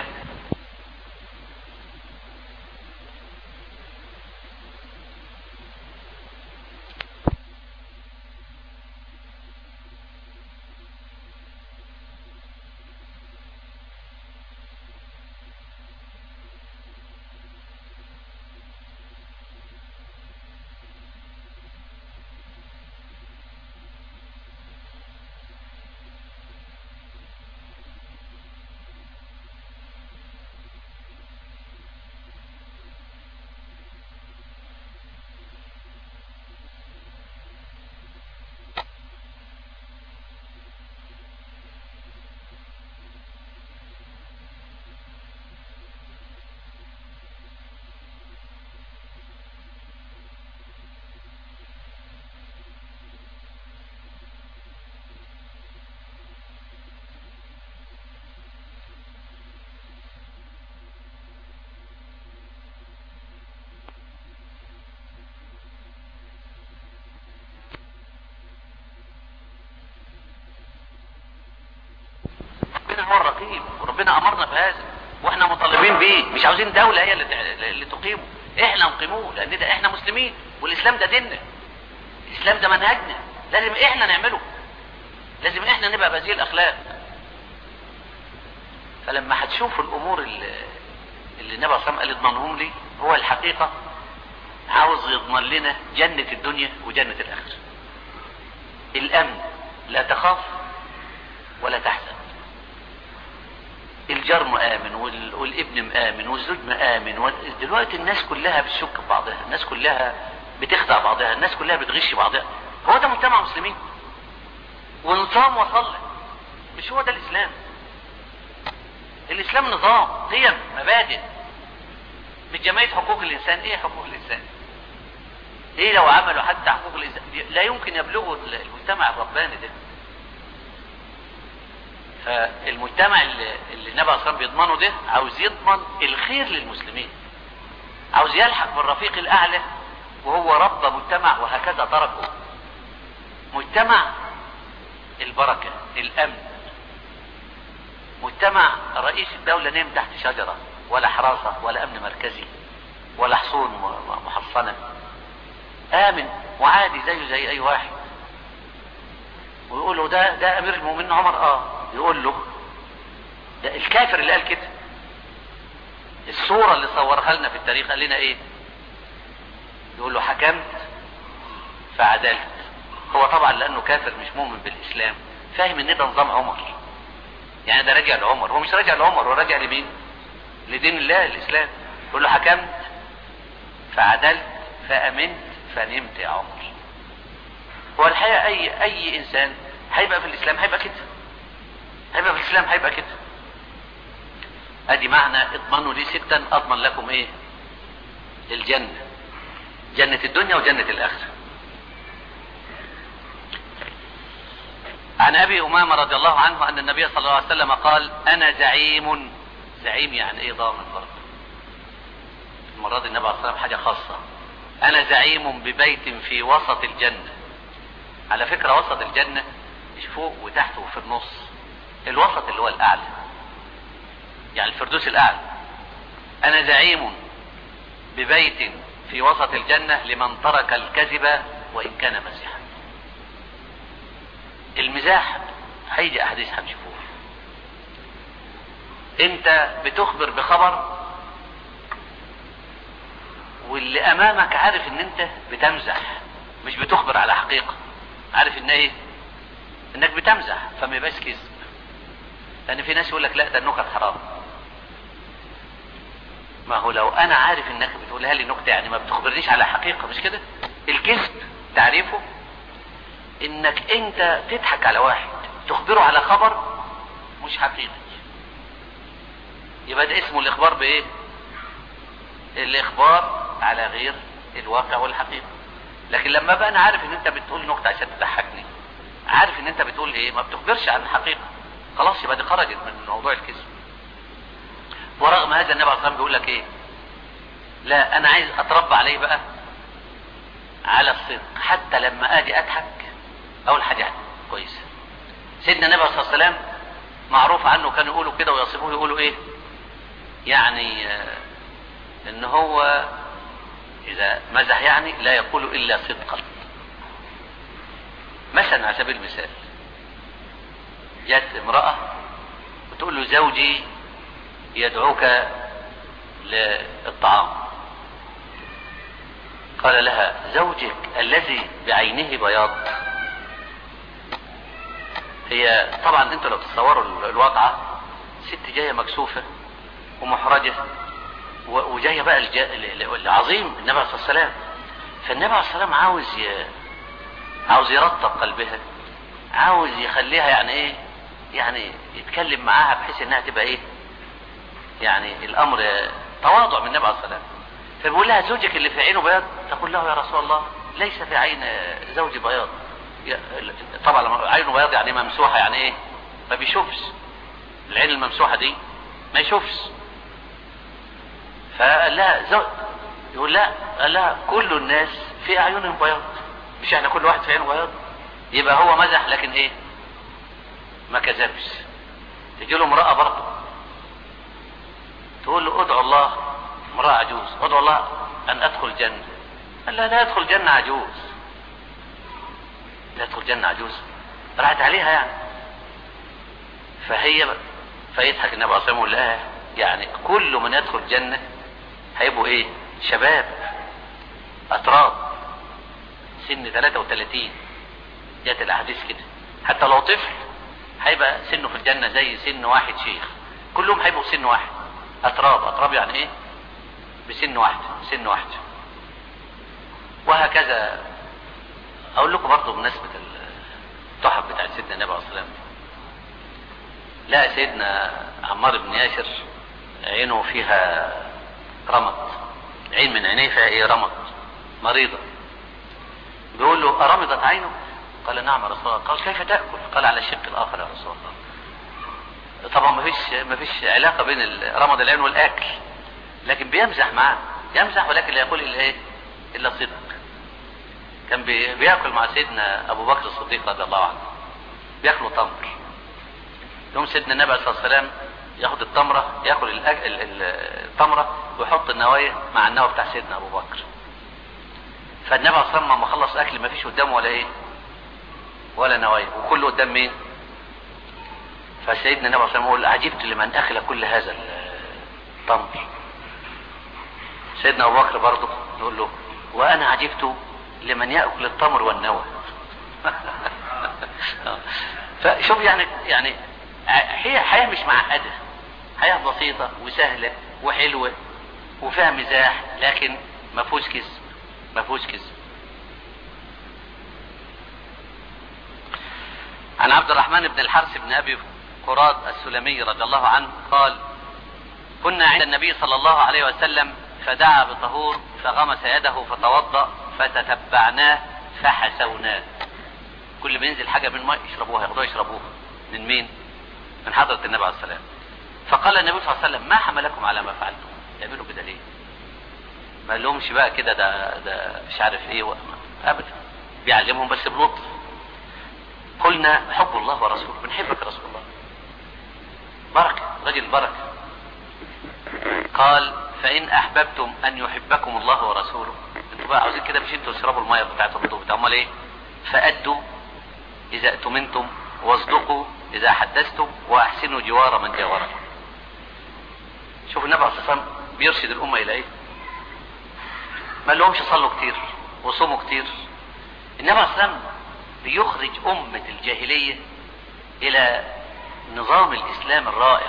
Speaker 2: ربنا هو الرقيب وربنا امرنا بهذا واحنا مطالبين بيه مش عاوزين دولة هي اللي, تع- اللي تقيمه احنا نقيموه لان ده احنا مسلمين والاسلام ده ديننا الاسلام ده منهجنا لازم احنا نعمله لازم احنا نبقى بهذه الاخلاق فلما هتشوفوا الامور اللي, اللي النبي صلى الله عليه وسلم قال اضمنهم لي هو الحقيقة عاوز يضمن لنا جنة الدنيا وجنة الاخرة الامن لا تخاف ولا تحزن الجار مآمن وال- والابن مآمن والزوج مآمن وال- دلوقتي الناس كلها بتشك في بعضها الناس كلها بتخدع بعضها الناس كلها بتغش بعضها هو ده مجتمع مسلمين ونصام وصلى مش هو ده الإسلام الإسلام نظام قيم مبادئ مش جمعية حقوق الإنسان إيه حقوق الإنسان إيه لو عملوا حتى حقوق الإنسان لا يمكن يبلغوا المجتمع الرباني ده فالمجتمع اللي, اللي النبي صلى الله عليه وسلم بيضمنه ده عاوز يضمن الخير للمسلمين عاوز يلحق بالرفيق الاعلى وهو رب مجتمع وهكذا تركه مجتمع البركة الامن مجتمع رئيس الدولة نام تحت شجرة ولا حراسة ولا امن مركزي ولا حصون م- محصنة امن وعادي زيه زي اي واحد ويقول له ده ده امير المؤمنين عمر اه يقول له ده الكافر اللي قال كده الصورة اللي صورها لنا في التاريخ قال لنا ايه يقول له حكمت فعدلت هو طبعا لانه كافر مش مؤمن بالاسلام فاهم ان ده نظام عمر يعني ده راجع لعمر هو مش راجع لعمر هو راجع لمين لدين الله الاسلام يقول له حكمت فعدلت فامنت فنمت يا عمر هو الحقيقة اي اي انسان هيبقى في الاسلام هيبقى كده هيبقى في الاسلام هيبقى كده ادي معنى اضمنوا لي ستا اضمن لكم ايه الجنة جنة الدنيا وجنة الاخرة عن ابي امامة رضي الله عنه ان النبي صلى الله عليه وسلم قال انا زعيم زعيم يعني ايه ضامن برضه المرة دي النبي عليه الصلاة والسلام حاجة خاصة انا زعيم ببيت في وسط الجنة على فكرة وسط الجنة مش فوق وتحت وفي النص الوسط اللي هو الاعلى يعني الفردوس الاعلى انا زعيم ببيت في وسط الجنة لمن ترك الكذب وان كان مزحا المزاح هيجي احاديث هنشوفوها انت بتخبر بخبر واللي امامك عارف ان انت بتمزح مش بتخبر على حقيقة عارف ان ايه انك بتمزح فما يبقاش كذب لان في ناس يقول لك لا ده النكت حرام ما هو لو انا عارف انك بتقولها لي نكته يعني ما بتخبرنيش على حقيقه مش كده الكذب تعريفه انك انت تضحك على واحد تخبره على خبر مش حقيقي يبقى ده اسمه الاخبار بايه الاخبار على غير الواقع والحقيقه لكن لما بقى انا عارف ان انت بتقول نكته عشان تضحكني عارف ان انت بتقول ايه ما بتخبرش عن الحقيقه خلاص يبقى دي خرجت من موضوع الكذب ورغم هذا النبي عليه الصلاه والسلام بيقول لك ايه لا انا عايز اتربى عليه بقى على الصدق حتى لما اجي اضحك اول حاجه كويس سيدنا النبي صلى الله عليه وسلم معروف عنه كانوا يقولوا كده ويصفوه يقولوا ايه يعني آه ان هو اذا مزح يعني لا يقول الا صدقا مثلا على سبيل المثال جت امرأة وتقول له زوجي يدعوك للطعام قال لها زوجك الذي بعينه بياض هي طبعا انتوا لو تتصوروا الواقعة ست جاية مكسوفة ومحرجة وجاية بقى العظيم النبي عليه الصلاة والسلام فالنبي عليه الصلاة والسلام عاوز ي... عاوز يرطب قلبها عاوز يخليها يعني ايه يعني يتكلم معاها بحيث انها تبقى ايه يعني الامر تواضع من النبي عليه الصلاة والسلام فبيقول لها زوجك اللي في عينه بياض تقول له يا رسول الله ليس في عين زوجي بياض طبعا لما عينه بياض يعني ممسوحة يعني ايه ما بيشوفش العين الممسوحة دي ما يشوفش فقال لا زوج يقول لا قال لا كل الناس في اعينهم بياض مش احنا كل واحد في عينه بياض يبقى هو مزح لكن ايه ما كذبش تجي له امرأة برضه تقول له ادعو الله امرأة عجوز ادعو الله ان ادخل الجنة قال لا لا يدخل الجنة عجوز لا يدخل الجنة عجوز راحت عليها يعني فهي فيضحك النبي عليه الصلاة والسلام يقول يعني كل من يدخل الجنة هيبقوا ايه شباب اتراب سن 33 جت الاحاديث كده حتى لو طفل هيبقى سنه في الجنة زي سن واحد شيخ كلهم هيبقوا سن واحد اتراب اتراب يعني ايه بسن واحد سن واحد وهكذا اقول لكم برضه بمناسبة التحف بتاعت سيدنا النبي عليه الصلاة والسلام لا سيدنا عمار بن ياسر عينه فيها رمد عين من عينيه فيها ايه رمد مريضة بيقول له أرمضت عينه قال نعم يا رسول الله قال كيف تأكل قال على الشق الآخر يا رسول الله طبعا ما فيش ما فيش علاقة بين رمض العين والأكل لكن بيمزح معاه يمزح ولكن لا يقول إلا إيه إلا الصدق كان بي بياكل مع سيدنا أبو بكر الصديق رضي الله عنه بياكلوا تمر يوم سيدنا النبي صلى الله عليه وسلم ياخد التمرة ياكل الأج... التمرة ويحط النوايا مع النوى بتاع سيدنا أبو بكر فالنبي صلى الله عليه وسلم لما خلص أكل ما فيش قدامه ولا إيه ولا نوايا وكله قدام مين فسيدنا النبي صلى الله عليه وسلم يقول عجبت لمن أكل كل هذا التمر سيدنا أبو بكر برضه يقول له وأنا عجبت لمن يأكل التمر والنوى فشوف يعني يعني هي حياة مش معقدة حياة بسيطة وسهلة وحلوة وفيها مزاح لكن ما فيهوش كذب ما فيهوش كذب عن عبد الرحمن بن الحرث بن ابي قراد السلمي رضي الله عنه قال كنا عند النبي صلى الله عليه وسلم فدعا بطهور فغمس يده فتوضا فتتبعناه فحسوناه كل ما ينزل حاجه من ماء يشربوها ياخدوها يشربوها من مين من حضره النبي عليه السلام فقال النبي صلى الله عليه وسلم ما حملكم على ما فعلتم تعملوا كده ليه ما لهمش بقى كده ده ده مش عارف ايه و... ابدا بيعلمهم بس بلطف قلنا حب الله ورسوله بنحبك يا رسول الله بركه رجل بركه قال فان احببتم ان يحبكم الله ورسوله انتوا بقى عاوزين كده مش انتوا تشربوا الميه بتاعت الوضوء بتاع امال ايه فادوا اذا اؤتمنتم واصدقوا اذا حدثتم واحسنوا جوار من جاوركم شوف النبي عليه الصلاه والسلام بيرشد الامه الى ايه ما لهمش صلوا كتير وصوموا كتير النبي عليه الصلاه والسلام بيخرج امه الجاهليه الى نظام الاسلام الرائع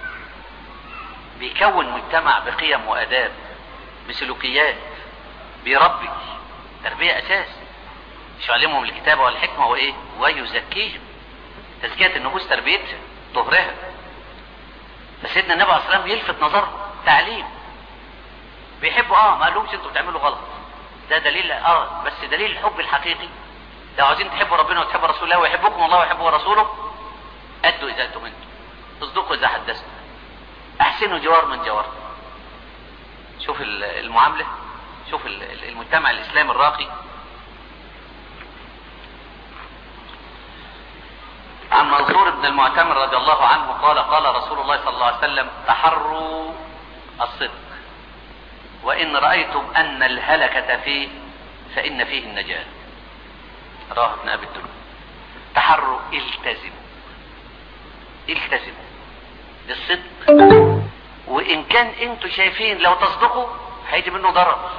Speaker 2: بيكون مجتمع بقيم واداب بسلوكيات بيربي تربيه اساس مش يعلمهم الكتابه والحكمه وايه ويزكيهم تزكيه النفوس تربيتها طهرها فسيدنا النبي عليه الصلاه والسلام يلفت نظرهم تعليم بيحبوا اه ما قالهمش انتوا بتعملوا غلط
Speaker 1: ده دليل اه بس دليل الحب الحقيقي لو عايزين تحبوا ربنا وتحبوا رسول الله ويحبكم الله ويحبه رسوله ادوا اذا انتم انتم اصدقوا اذا حدثتم احسنوا جوار من جواركم شوف المعامله شوف المجتمع الاسلامي الراقي عن منصور بن المعتمر رضي الله عنه قال قال رسول الله صلى الله عليه وسلم تحروا الصدق وإن رأيتم أن الهلكة فيه فإن فيه النجاة رواه ابن أبي الدنيا تحروا التزموا التزموا بالصدق وإن كان انتوا شايفين لو تصدقوا هيجي منه ضرر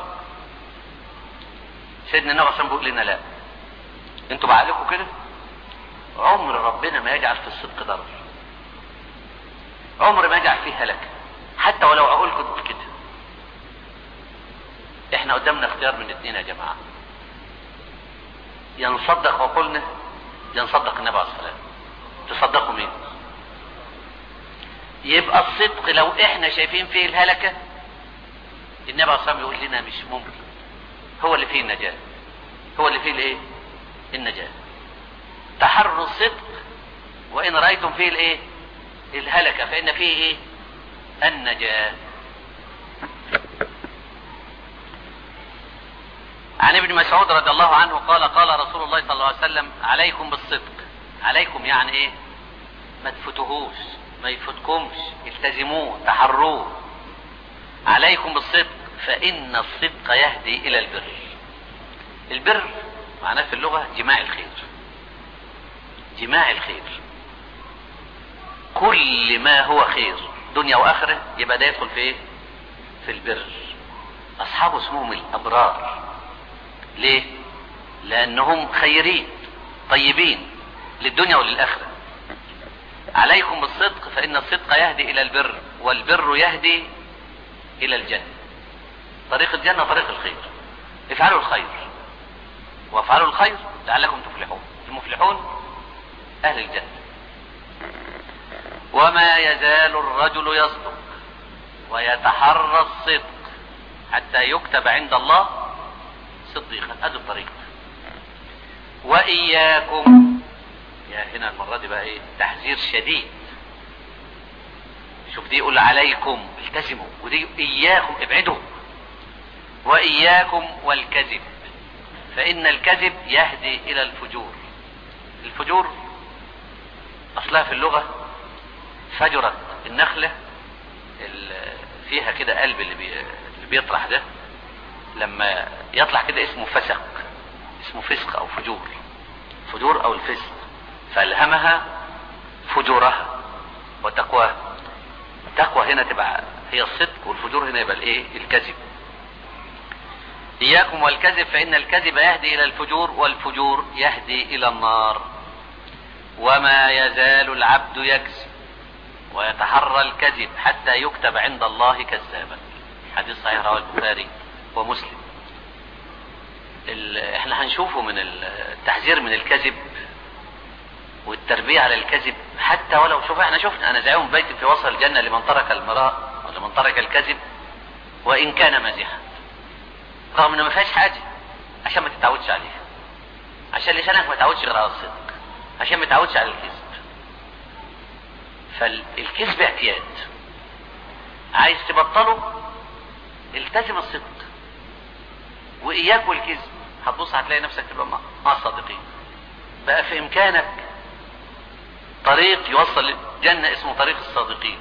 Speaker 1: سيدنا النبي صلى بيقول لنا لا انتوا بعقلكم كده عمر ربنا ما يجعل في الصدق ضرر عمر ما يجعل فيه هلكه حتى ولو عقولكم تقول كده احنا قدامنا اختيار من اتنين يا جماعه يا نصدق عقولنا يا نصدق النبي عليه الصلاه تصدقوا مين يبقى الصدق لو احنا شايفين فيه الهلكه النبي عليه الصلاه يقول لنا مش ممكن هو اللي فيه النجاه هو اللي فيه الايه النجاه تحروا الصدق وان رايتم فيه الايه الهلكه فان فيه ايه النجاه عن ابن مسعود رضي الله عنه قال قال رسول الله صلى الله عليه وسلم عليكم بالصدق عليكم يعني ايه ما تفوتوهوش ما يفوتكمش التزموه تحروه عليكم بالصدق فان الصدق يهدي الى البر البر معناه في اللغه جماع الخير جماع الخير كل ما هو خير دنيا واخره يبقى ده يدخل في ايه في البر اصحابه اسمهم الابرار ليه لانهم خيرين طيبين للدنيا وللاخره عليكم بالصدق فان الصدق يهدي الى البر والبر يهدي الى الجنه طريق الجنه طريق الخير افعلوا الخير وافعلوا الخير لعلكم تفلحون المفلحون اهل الجنه وما يزال الرجل يصدق ويتحرى الصدق حتى يكتب عند الله صديقا ادي الطريق واياكم يا هنا المره دي بقى ايه تحذير شديد شوف دي يقول عليكم التزموا ودي اياكم ابعدوا واياكم والكذب فان الكذب يهدي الى الفجور الفجور اصلها في اللغه فجرت النخله فيها كده قلب اللي, بي... اللي بيطرح ده لما يطلع كده اسمه فسق اسمه فسق او فجور فجور او الفسق فالهمها فجورها وتقواها التقوى هنا تبقى هي الصدق والفجور هنا يبقى الايه الكذب اياكم والكذب فان الكذب يهدي الى الفجور والفجور يهدي الى النار وما يزال العبد يكذب ويتحرى الكذب حتى يكتب عند الله كذابا حديث صحيح رواه البخاري ومسلم احنا هنشوفه من التحذير من الكذب والتربية على الكذب حتى ولو شوف احنا شفنا انا زعيم بيت في وسط الجنة لمن ترك المراء ولمن ترك الكذب وان كان مازحا رغم انه ما فيهاش حاجة عشان ما تتعودش عليها عشان لسانك ما يتعودش غير على الصدق عشان ما يتعودش على الكذب فالكذب اعتياد عايز تبطله التزم الصدق واياك والكذب هتبص هتلاقي نفسك تبقى مع الصادقين بقى في امكانك طريق يوصل للجنة اسمه طريق الصادقين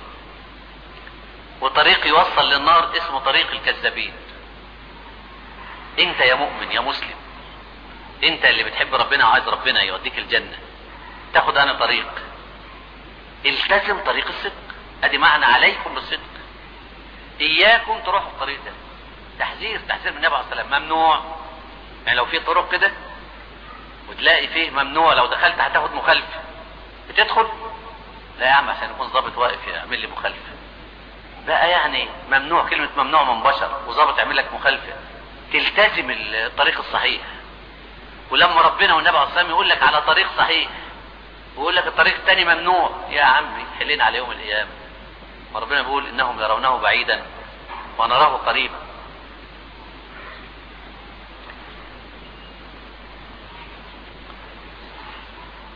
Speaker 1: وطريق يوصل للنار اسمه طريق الكذابين انت يا مؤمن يا مسلم انت اللي بتحب ربنا وعايز ربنا يوديك الجنة تاخد انا طريق التزم طريق الصدق ادي معنى عليكم بالصدق اياكم تروحوا الطريق ده تحذير تحذير من النبي عليه الصلاه والسلام ممنوع يعني لو في طرق كده وتلاقي فيه ممنوع لو دخلت هتاخد مخالفه بتدخل لا يا عم عشان يكون ظابط واقف يعمل لي مخالفه بقى يعني ممنوع كلمه ممنوع من بشر وظابط يعمل لك مخالفه تلتزم الطريق الصحيح ولما ربنا والنبي عليه الصلاه والسلام يقول لك على طريق صحيح ويقول لك الطريق الثاني ممنوع يا عمي حلين على يوم القيامه وربنا بيقول انهم يرونه بعيدا ونراه قريبا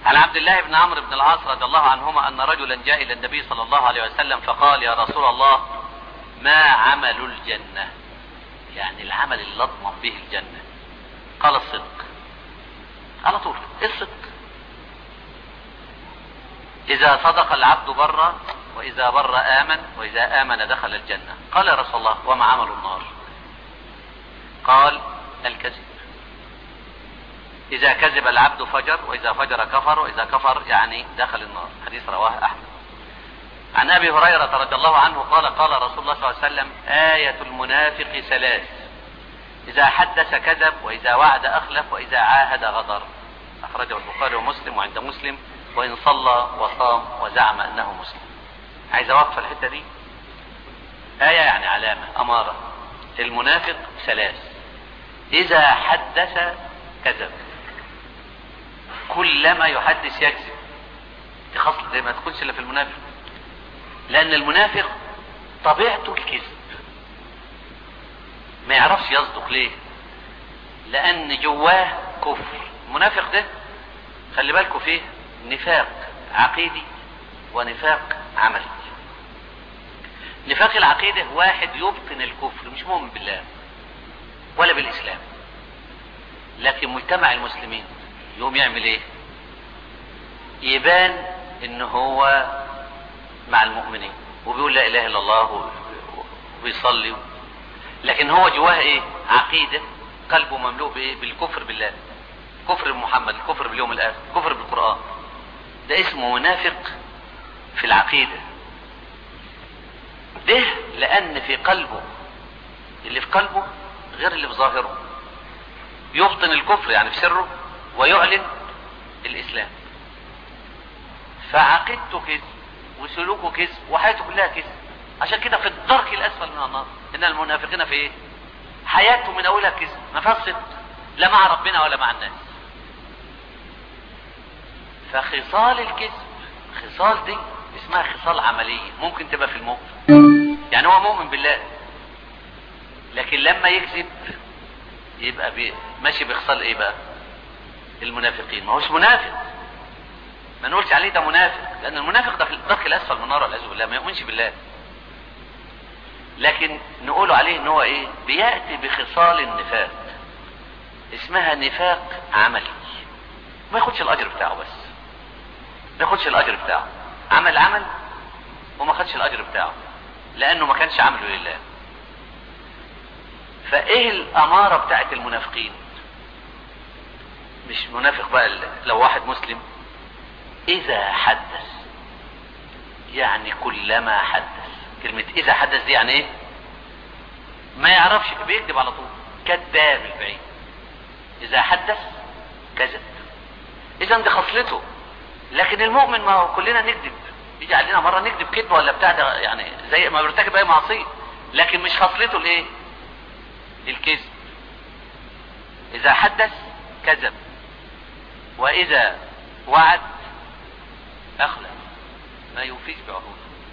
Speaker 1: عن عبد الله بن عمرو بن العاص رضي الله عنهما ان رجلا جاء الى النبي صلى الله عليه وسلم فقال يا رسول الله ما عمل الجنة يعني العمل اللي اضمن به الجنة قال الصدق على طول إيه الصدق اذا صدق العبد بر واذا بر امن واذا امن دخل الجنة قال يا رسول الله وما عمل النار قال الكذب اذا كذب العبد فجر واذا فجر كفر واذا كفر يعني دخل النار حديث رواه احمد عن ابي هريرة رضي الله عنه قال قال رسول الله صلى الله عليه وسلم آية المنافق ثلاث اذا حدث كذب واذا وعد اخلف واذا عاهد غدر اخرجه البخاري ومسلم وعند مسلم وان صلى وصام وزعم انه مسلم عايز اوقف الحتة دي آية يعني علامة امارة المنافق ثلاث اذا حدث كذب كلما يحدث يكذب دي خاصة زي ما تكونش الا في المنافق لان المنافق طبيعته الكذب ما يعرفش يصدق ليه لان جواه كفر المنافق ده خلي بالكم فيه نفاق عقيدي ونفاق عملي نفاق العقيدة واحد يبطن الكفر مش مؤمن بالله ولا بالاسلام لكن مجتمع المسلمين يقوم يعمل ايه يبان ان هو مع المؤمنين وبيقول لا اله الا الله وبيصلي لكن هو جواه ايه عقيدة قلبه مملوء بايه بالكفر بالله كفر بمحمد الكفر باليوم الاخر كفر بالقرآن ده اسمه منافق في العقيدة ده لان في قلبه اللي في قلبه غير اللي في ظاهره يبطن الكفر يعني في سره ويعلن الاسلام فعقيدته كذب وسلوكه كذب وحياته كلها كذب عشان كده في الدرك الاسفل من النار ان المنافقين في ايه حياته من اولها كذب ما فيهاش صدق لا مع ربنا ولا مع الناس فخصال الكذب خصال دي اسمها خصال عملية ممكن تبقى في المؤمن يعني هو مؤمن بالله لكن لما يكذب يبقى بي ماشي بخصال ايه بقى المنافقين ما هوش منافق ما نقولش عليه ده منافق لان المنافق ده في الدرك الاسفل من النار والعياذ بالله ما يؤمنش بالله لكن نقول عليه ان هو ايه بياتي بخصال النفاق اسمها نفاق عملي ما ياخدش الاجر بتاعه بس ما ياخدش الاجر بتاعه عمل عمل وما خدش الاجر بتاعه لانه ما كانش عمله لله فايه الامارة بتاعت المنافقين مش منافق بقى لو واحد مسلم اذا حدث يعني كلما حدث كلمة اذا حدث دي يعني ايه ما يعرفش بيكذب على طول كذاب البعيد اذا حدث كذب اذا دي خصلته لكن المؤمن ما هو كلنا نكذب يجي علينا مرة نكذب كذب ولا بتاع ده يعني زي ما بيرتكب اي معصية لكن مش خصلته الايه الكذب اذا حدث كذب واذا وعد اخلف ما يوفيش بعهوده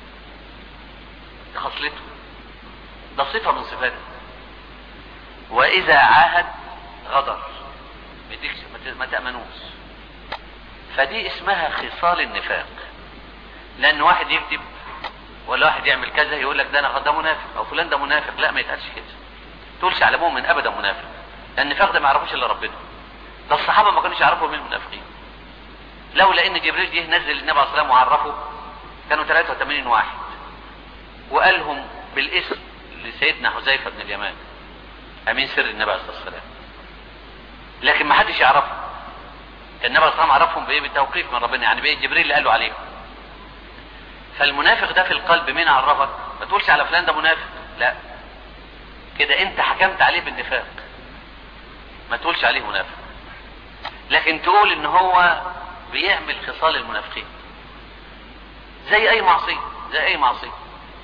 Speaker 1: خصلته ده صفة من صفاته واذا عاهد غدر ما تأمنوش فدي اسمها خصال النفاق لان واحد يكذب ولا واحد يعمل كذا يقول لك ده انا ده منافق او فلان ده منافق لا ما يتقالش كده تقولش على مؤمن ابدا منافق لان النفاق ده ما يعرفوش الا ربنا ده الصحابه ما كانوش يعرفوا مين المنافقين لولا ان جبريل جه نزل النبي عليه الصلاه والسلام وعرفه كانوا 83 واحد وقالهم بالاسم لسيدنا حذيفه بن اليمان امين سر النبي عليه الصلاه والسلام لكن ما حدش يعرفه النبي عليه الصلاه والسلام عرفهم بايه بالتوقيف من ربنا يعني بايه جبريل اللي قالوا عليهم فالمنافق ده في القلب مين عرفك ما تقولش على فلان ده منافق لا كده انت حكمت عليه بالنفاق ما تقولش عليه منافق لكن تقول ان هو بيعمل خصال المنافقين زي اي معصية زي اي معصية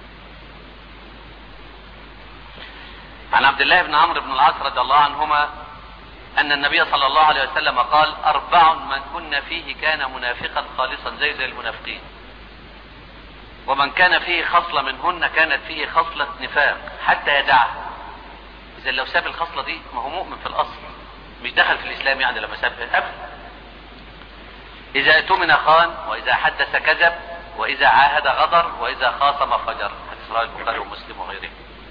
Speaker 1: عن عبد الله بن عمرو بن العاص رضي الله عنهما ان النبي صلى الله عليه وسلم قال اربع من كن فيه كان منافقا خالصا زي زي المنافقين ومن كان فيه خصلة منهن كانت فيه خصلة نفاق حتى يدعها اذا لو ساب الخصلة دي ما هو مؤمن في الاصل مش دخل في الاسلام يعني لما سابها ابدا
Speaker 2: اذا اؤتمن خان واذا حدث كذب واذا عاهد غدر واذا خاصم فجر حديث رواه البخاري ومسلم وغيره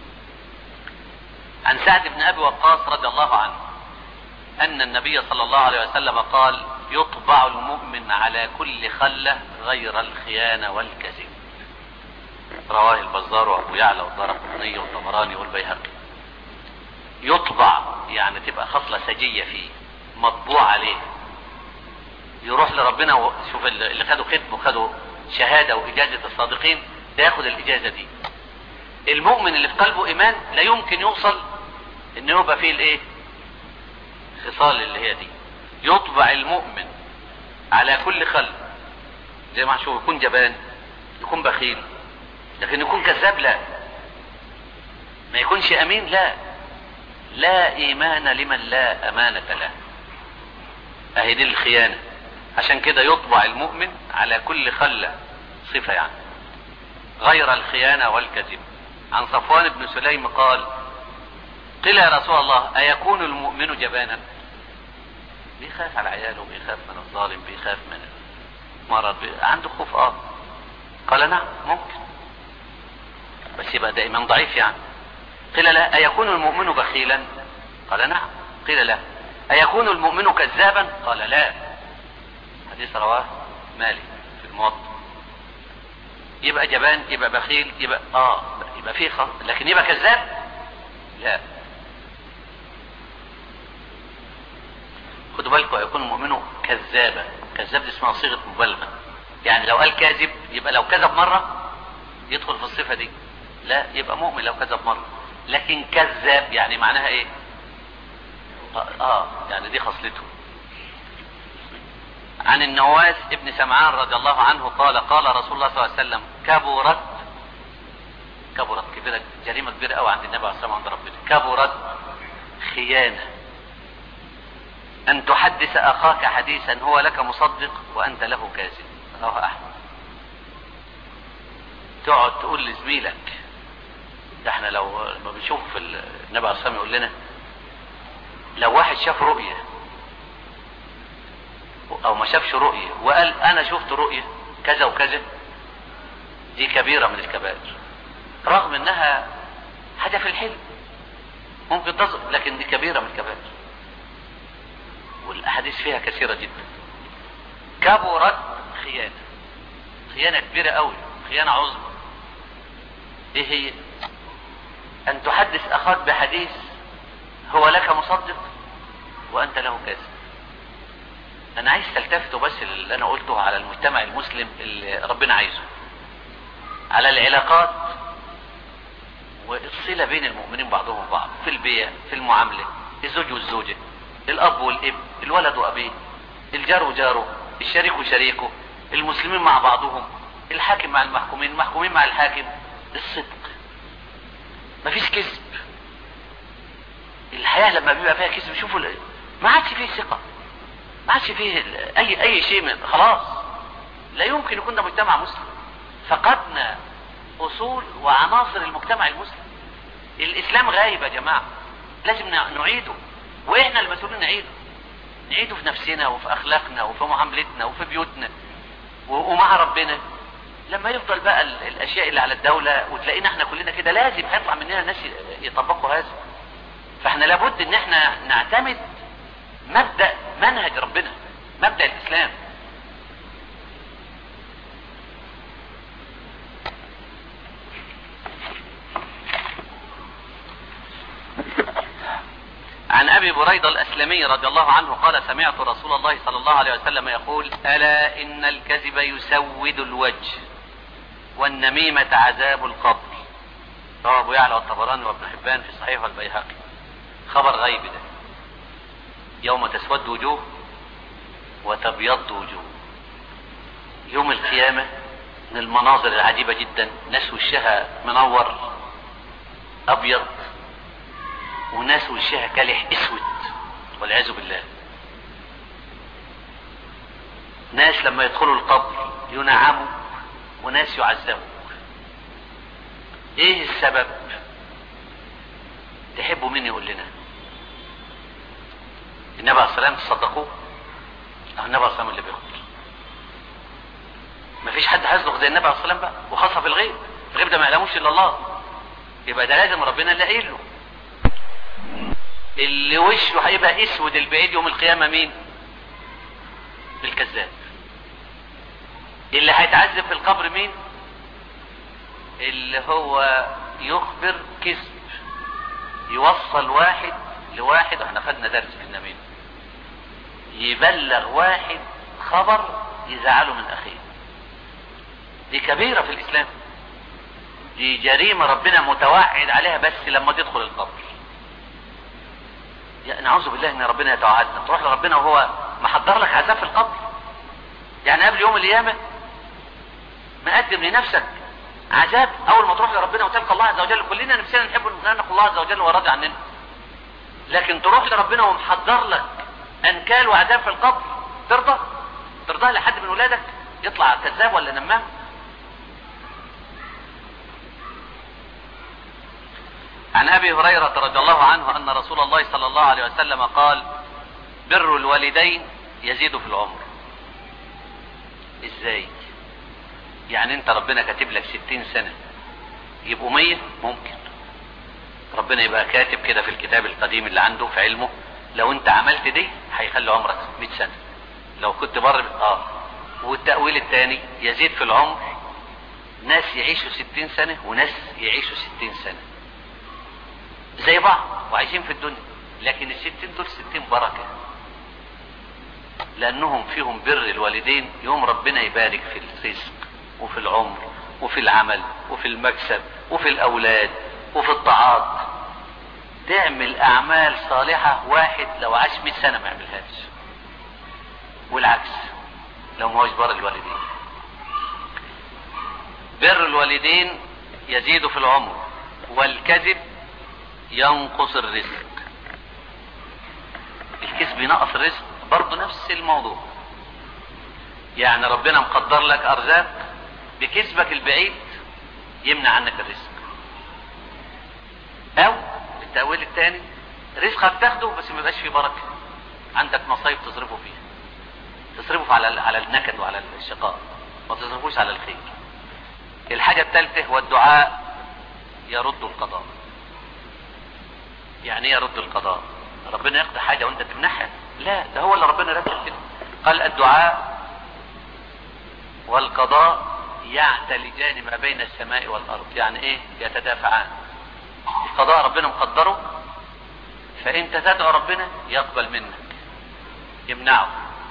Speaker 2: عن سعد بن ابي وقاص رضي الله عنه ان النبي صلى الله عليه وسلم قال يطبع المؤمن على كل خله غير الخيانه والكذب رواه البزار وابو يعلى والدارقطني والطبراني والبيهقي يطبع يعني تبقى خصله سجيه فيه مطبوع عليه يروح لربنا و... شوف اللي خدوا ختم وخدوا شهاده واجازه الصادقين ده ياخد الاجازه دي المؤمن اللي في قلبه ايمان لا يمكن يوصل انه يبقى فيه الايه خصال اللي هي دي يطبع المؤمن على كل خلق زي ما هنشوف يكون جبان يكون بخيل لكن يكون كذاب لا ما يكونش امين لا لا ايمان لمن لا امانه له اهي دي الخيانه عشان كده يطبع المؤمن على كل خلة صفة يعني غير الخيانة والكذب عن صفوان بن سليم قال قيل يا رسول الله أيكون المؤمن جبانا بيخاف على عياله بيخاف من الظالم بيخاف من المرض بي... عنده خوف اه قال نعم ممكن بس يبقى ده ايمان ضعيف يعني قيل لا أيكون المؤمن بخيلا قال نعم قيل لا أيكون المؤمن كذابا قال لا حديث رواه مالك في الموطأ يبقى جبان يبقى بخيل يبقى اه يبقى فيه خط لكن يبقى كذاب لا خدوا بالكم يكون المؤمن كذابا كذاب دي اسمها صيغه مبالغه يعني لو قال كاذب يبقى لو كذب مره يدخل في الصفه دي لا يبقى مؤمن لو كذب مره لكن كذاب يعني معناها ايه اه, آه يعني دي خصلته عن النواس ابن سمعان رضي الله عنه قال قال رسول الله صلى الله عليه وسلم كبرت كبرت كبيرة جريمة كبيرة قوي عند النبي عليه الصلاة والسلام عند ربنا كبرت خيانة أن تحدث أخاك حديثا هو لك مصدق وأنت له كاذب رواه أحمد تقعد تقول لزميلك ده احنا لو ما بنشوف النبي عليه الصلاة والسلام يقول لنا لو واحد شاف رؤية او ما شافش رؤية وقال انا شفت رؤية كذا وكذا دي كبيرة من الكبائر رغم انها حاجة في الحلم ممكن تصل لكن دي كبيرة من الكبائر والاحاديث فيها كثيرة جدا كبرت خيانة خيانة كبيرة قوي خيانة عظمى ايه هي ان تحدث اخاك بحديث هو لك مصدق وانت له كاذب انا عايز تلتفتوا بس اللي انا قلته على المجتمع المسلم اللي ربنا عايزه على العلاقات والصلة بين المؤمنين بعضهم بعض في البيع في المعاملة الزوج والزوجة الاب والابن الولد وابيه الجار وجاره الشريك وشريكه المسلمين مع بعضهم الحاكم مع المحكومين المحكومين مع الحاكم الصدق مفيش كذب الحياة لما بيبقى فيها كذب شوفوا ما عادش فيه ثقة ما عادش فيه اي اي شيء من خلاص لا يمكن يكون ده مجتمع مسلم فقدنا اصول وعناصر المجتمع المسلم الاسلام غايب يا جماعة لازم نعيده واحنا المسؤولين نعيده نعيده في نفسنا وفي اخلاقنا وفي معاملتنا وفي بيوتنا ومع ربنا لما يفضل بقى الاشياء اللي على الدولة وتلاقينا احنا كلنا كده لازم هيطلع مننا ناس يطبقوا هذا فاحنا لابد ان احنا نعتمد مبدأ منهج ربنا مبدأ الاسلام عن ابي بريدة الاسلمي رضي الله عنه قال سمعت رسول الله صلى الله عليه وسلم يقول الا ان الكذب يسود الوجه والنميمة عذاب القبر رواه ابو يعلى والطبراني وابن حبان في صحيح البيهقي خبر غيب ده يوم تسود وجوه وتبيض وجوه يوم القيامة من المناظر العجيبة جدا ناس وشها منور ابيض وناس وشها كالح اسود والعياذ بالله ناس لما يدخلوا القبر ينعموا وناس يعذبوا ايه السبب تحبوا مين يقول لنا النبي عليه الصلاه والسلام تصدقوه النبي عليه الصلاه اللي بيقول مفيش حد هيصدق زي النبي عليه الصلاه والسلام بقى وخاصه في الغيب الغيب ده ما يعلموش الا الله يبقى ده لازم ربنا اللي قايل له اللي وشه هيبقى اسود البعيد يوم القيامه مين الكذاب اللي هيتعذب في القبر مين اللي هو يخبر كذب يوصل واحد لواحد احنا خدنا درس في النميمه يبلغ واحد خبر يزعله من اخيه دي كبيره في الاسلام دي جريمه ربنا متوعد عليها بس لما تدخل القبر يعني نعوذ بالله ان ربنا يتوعدنا تروح لربنا وهو محضر لك عذاب في القبر يعني قبل يوم القيامه مقدم لنفسك عذاب اول ما تروح لربنا وتلقى الله عز وجل كلنا نفسنا نحب نلقى الله عز وجل وراضي عننا لكن تروح لربنا ومحضر لك انكال وعذاب في القبر ترضى ترضى لحد من ولادك يطلع كذاب ولا نمام عن ابي هريره رضي الله عنه ان رسول الله صلى الله عليه وسلم قال بر الوالدين يزيد في العمر ازاي يعني انت ربنا كاتب لك ستين سنة يبقوا مية ممكن ربنا يبقى كاتب كده في الكتاب القديم اللي عنده في علمه لو انت عملت دي هيخلي عمرك 100 سنة لو كنت بر اه والتأويل الثاني يزيد في العمر ناس يعيشوا 60 سنة وناس يعيشوا 60 سنة زي بعض وعايشين في الدنيا لكن الستين دول ستين بركة لأنهم فيهم بر الوالدين يوم ربنا يبارك في الرزق وفي العمر وفي العمل وفي المكسب وفي الأولاد وفي الطاعات تعمل أعمال صالحة واحد لو عاش 100 سنة ما يعملهاش والعكس لو ما هوش بر الوالدين بر الوالدين يزيد في العمر والكذب ينقص الرزق الكذب ينقص الرزق برضه نفس الموضوع يعني ربنا مقدر لك ارزاق بكذبك البعيد يمنع عنك الرزق او التأويل الثاني رزقك تاخده بس ما يبقاش فيه بركة عندك مصايب تصرفه فيها تصرفه على على النكد وعلى الشقاء ما تصرفوش على الخير الحاجة الثالثة هو الدعاء يرد القضاء يعني ايه يرد القضاء ربنا يقضي حاجة وانت تمنحها لا ده هو اللي ربنا رتب كده قال الدعاء والقضاء يعتلجان ما بين السماء والارض يعني ايه يتدافعان القضاء ربنا مقدره فانت تدعو ربنا يقبل منك يمنعه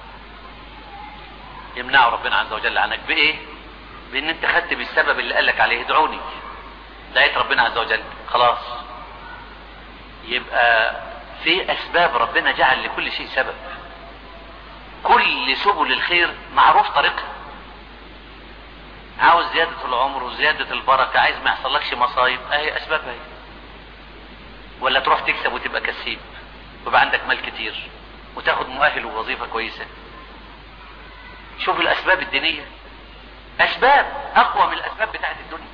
Speaker 2: يمنعه ربنا عز وجل عنك بايه بان انت خدت بالسبب اللي قالك عليه ادعوني دعيت ربنا عز وجل خلاص يبقى في اسباب ربنا جعل لكل شيء سبب كل سبل الخير معروف طريقها عاوز زيادة العمر وزيادة البركة عايز ما يحصلكش مصايب اهي اسبابها هي ولا تروح تكسب وتبقى كسيب ويبقى عندك مال كتير وتاخد مؤهل ووظيفة كويسة شوف الاسباب الدينية اسباب اقوى من الاسباب بتاعت الدنيا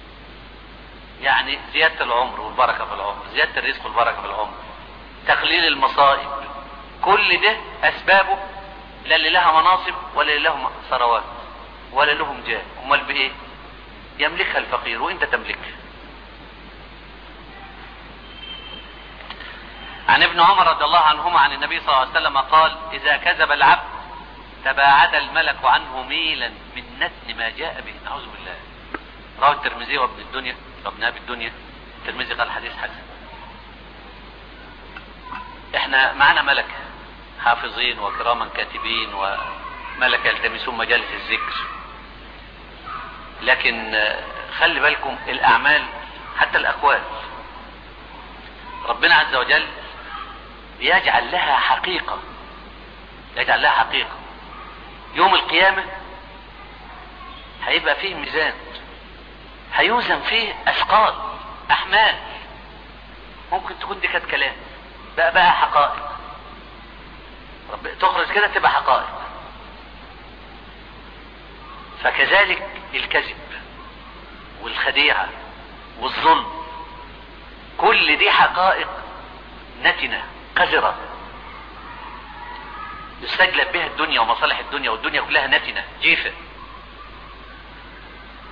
Speaker 2: يعني زيادة العمر والبركة في العمر زيادة الرزق والبركة في العمر تقليل المصائب كل ده اسبابه لا اللي لها مناصب ولا اللي لهم ثروات ولا لهم جاه امال بايه يملكها الفقير وانت تملكها عن ابن عمر رضي الله عنهما عن النبي صلى الله عليه وسلم قال اذا كذب العبد تباعد الملك عنه ميلا من نتن ما جاء به نعوذ بالله رواه الترمذي وابن الدنيا وابن ابي الدنيا الترمذي قال حديث حسن احنا معنا ملكه حافظين وكراما كاتبين وملكه يلتمسون مجالس الذكر لكن خلي بالكم الاعمال حتى الاقوال ربنا عز وجل يجعل لها حقيقه يجعل لها حقيقه يوم القيامه هيبقى فيه ميزان هيوزن فيه اثقال احمال ممكن تكون دي كانت كلام بقى بقى حقائق رب تخرج كده تبقى حقائق فكذلك الكذب والخديعة والظلم كل دي حقائق نتنة قذرة يستجلب بها الدنيا ومصالح الدنيا والدنيا كلها نتنة جيفة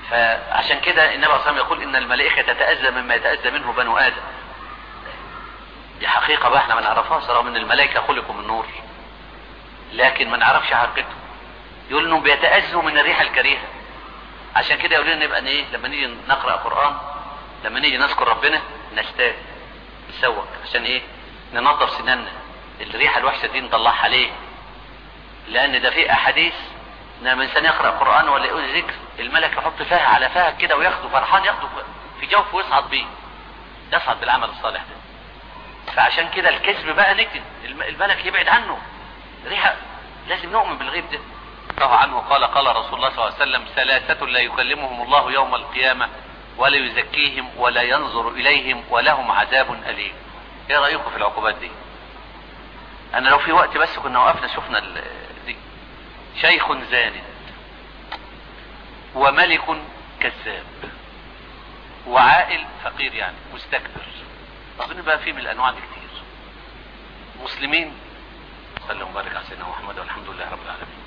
Speaker 1: فعشان كده النبي صلى الله عليه وسلم يقول ان الملائكه تتاذى مما يتاذى منه بنو ادم دي حقيقه بقى احنا ما نعرفهاش رغم ان الملائكه خلقوا من نور لكن ما نعرفش حقيقته يقول انهم بيتاذوا من الريحه الكريهه عشان كده يقول لنا نبقى ايه لما نيجي نقرا قران لما نيجي نذكر ربنا نستاذ نسوق عشان ايه ننظف سناننا الريحه الوحشه دي نطلعها ليه لان ده في احاديث ان لما الانسان يقرا قران ولا يقول ذكر الملك يحط فيها على فيها كده وياخده فرحان ياخده في جوفه ويصعد بيه يصعد بالعمل الصالح ده فعشان كده الكذب بقى نكذب الملك يبعد عنه ريحه لازم نؤمن بالغيب ده الله عنه قال قال رسول الله صلى الله عليه وسلم ثلاثة لا يكلمهم الله يوم القيامة ولا يزكيهم ولا ينظر إليهم ولهم عذاب أليم ايه رأيكم في العقوبات دي انا لو في وقت بس كنا وقفنا شفنا دي شيخ زان وملك كذاب وعائل فقير يعني مستكبر اظن بقى في من الانواع دي كتير مسلمين صلى وبارك على سيدنا محمد والحمد لله رب العالمين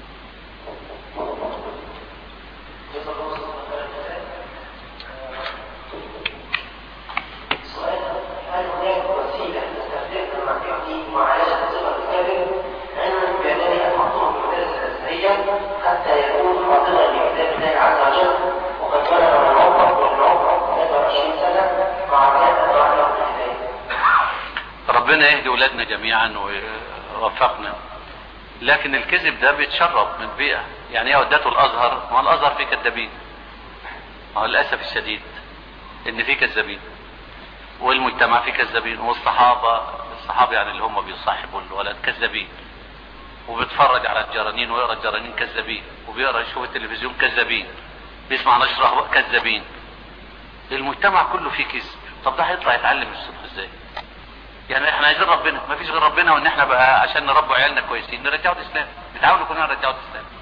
Speaker 3: هل هناك وسيلة نستخدمها في معالجة صفة الكذب علما بأنني المقصود بالمدرسة الأزهرية حتى يكون حاضرا لكتاب الله عز وجل وقد بلغ من عمره ومن عمره 23 سنة مع كتاب الله الهداية.
Speaker 1: ربنا يهدي ولادنا جميعا ويوفقنا لكن الكذب ده بيتشرب من بيئة يعني ايه ودته الازهر ما هو الازهر فيه كذابين ما هو للاسف الشديد ان فيه كذابين والمجتمع فيه كذابين والصحابة الصحابة يعني اللي هم بيصاحبوا الولد كذابين وبيتفرج على الجرانين ويقرا الجرانين كذابين وبيقرا يشوف التلفزيون كذابين بيسمع نشر كذابين المجتمع كله فيه كذب طب ده هيطلع يتعلم الصدق ازاي يعني احنا عايزين ربنا ما فيش غير ربنا وان احنا بقى عشان نربوا عيالنا كويسين نرجعوا الاسلام نتعاونوا كلنا نرجعوا الاسلام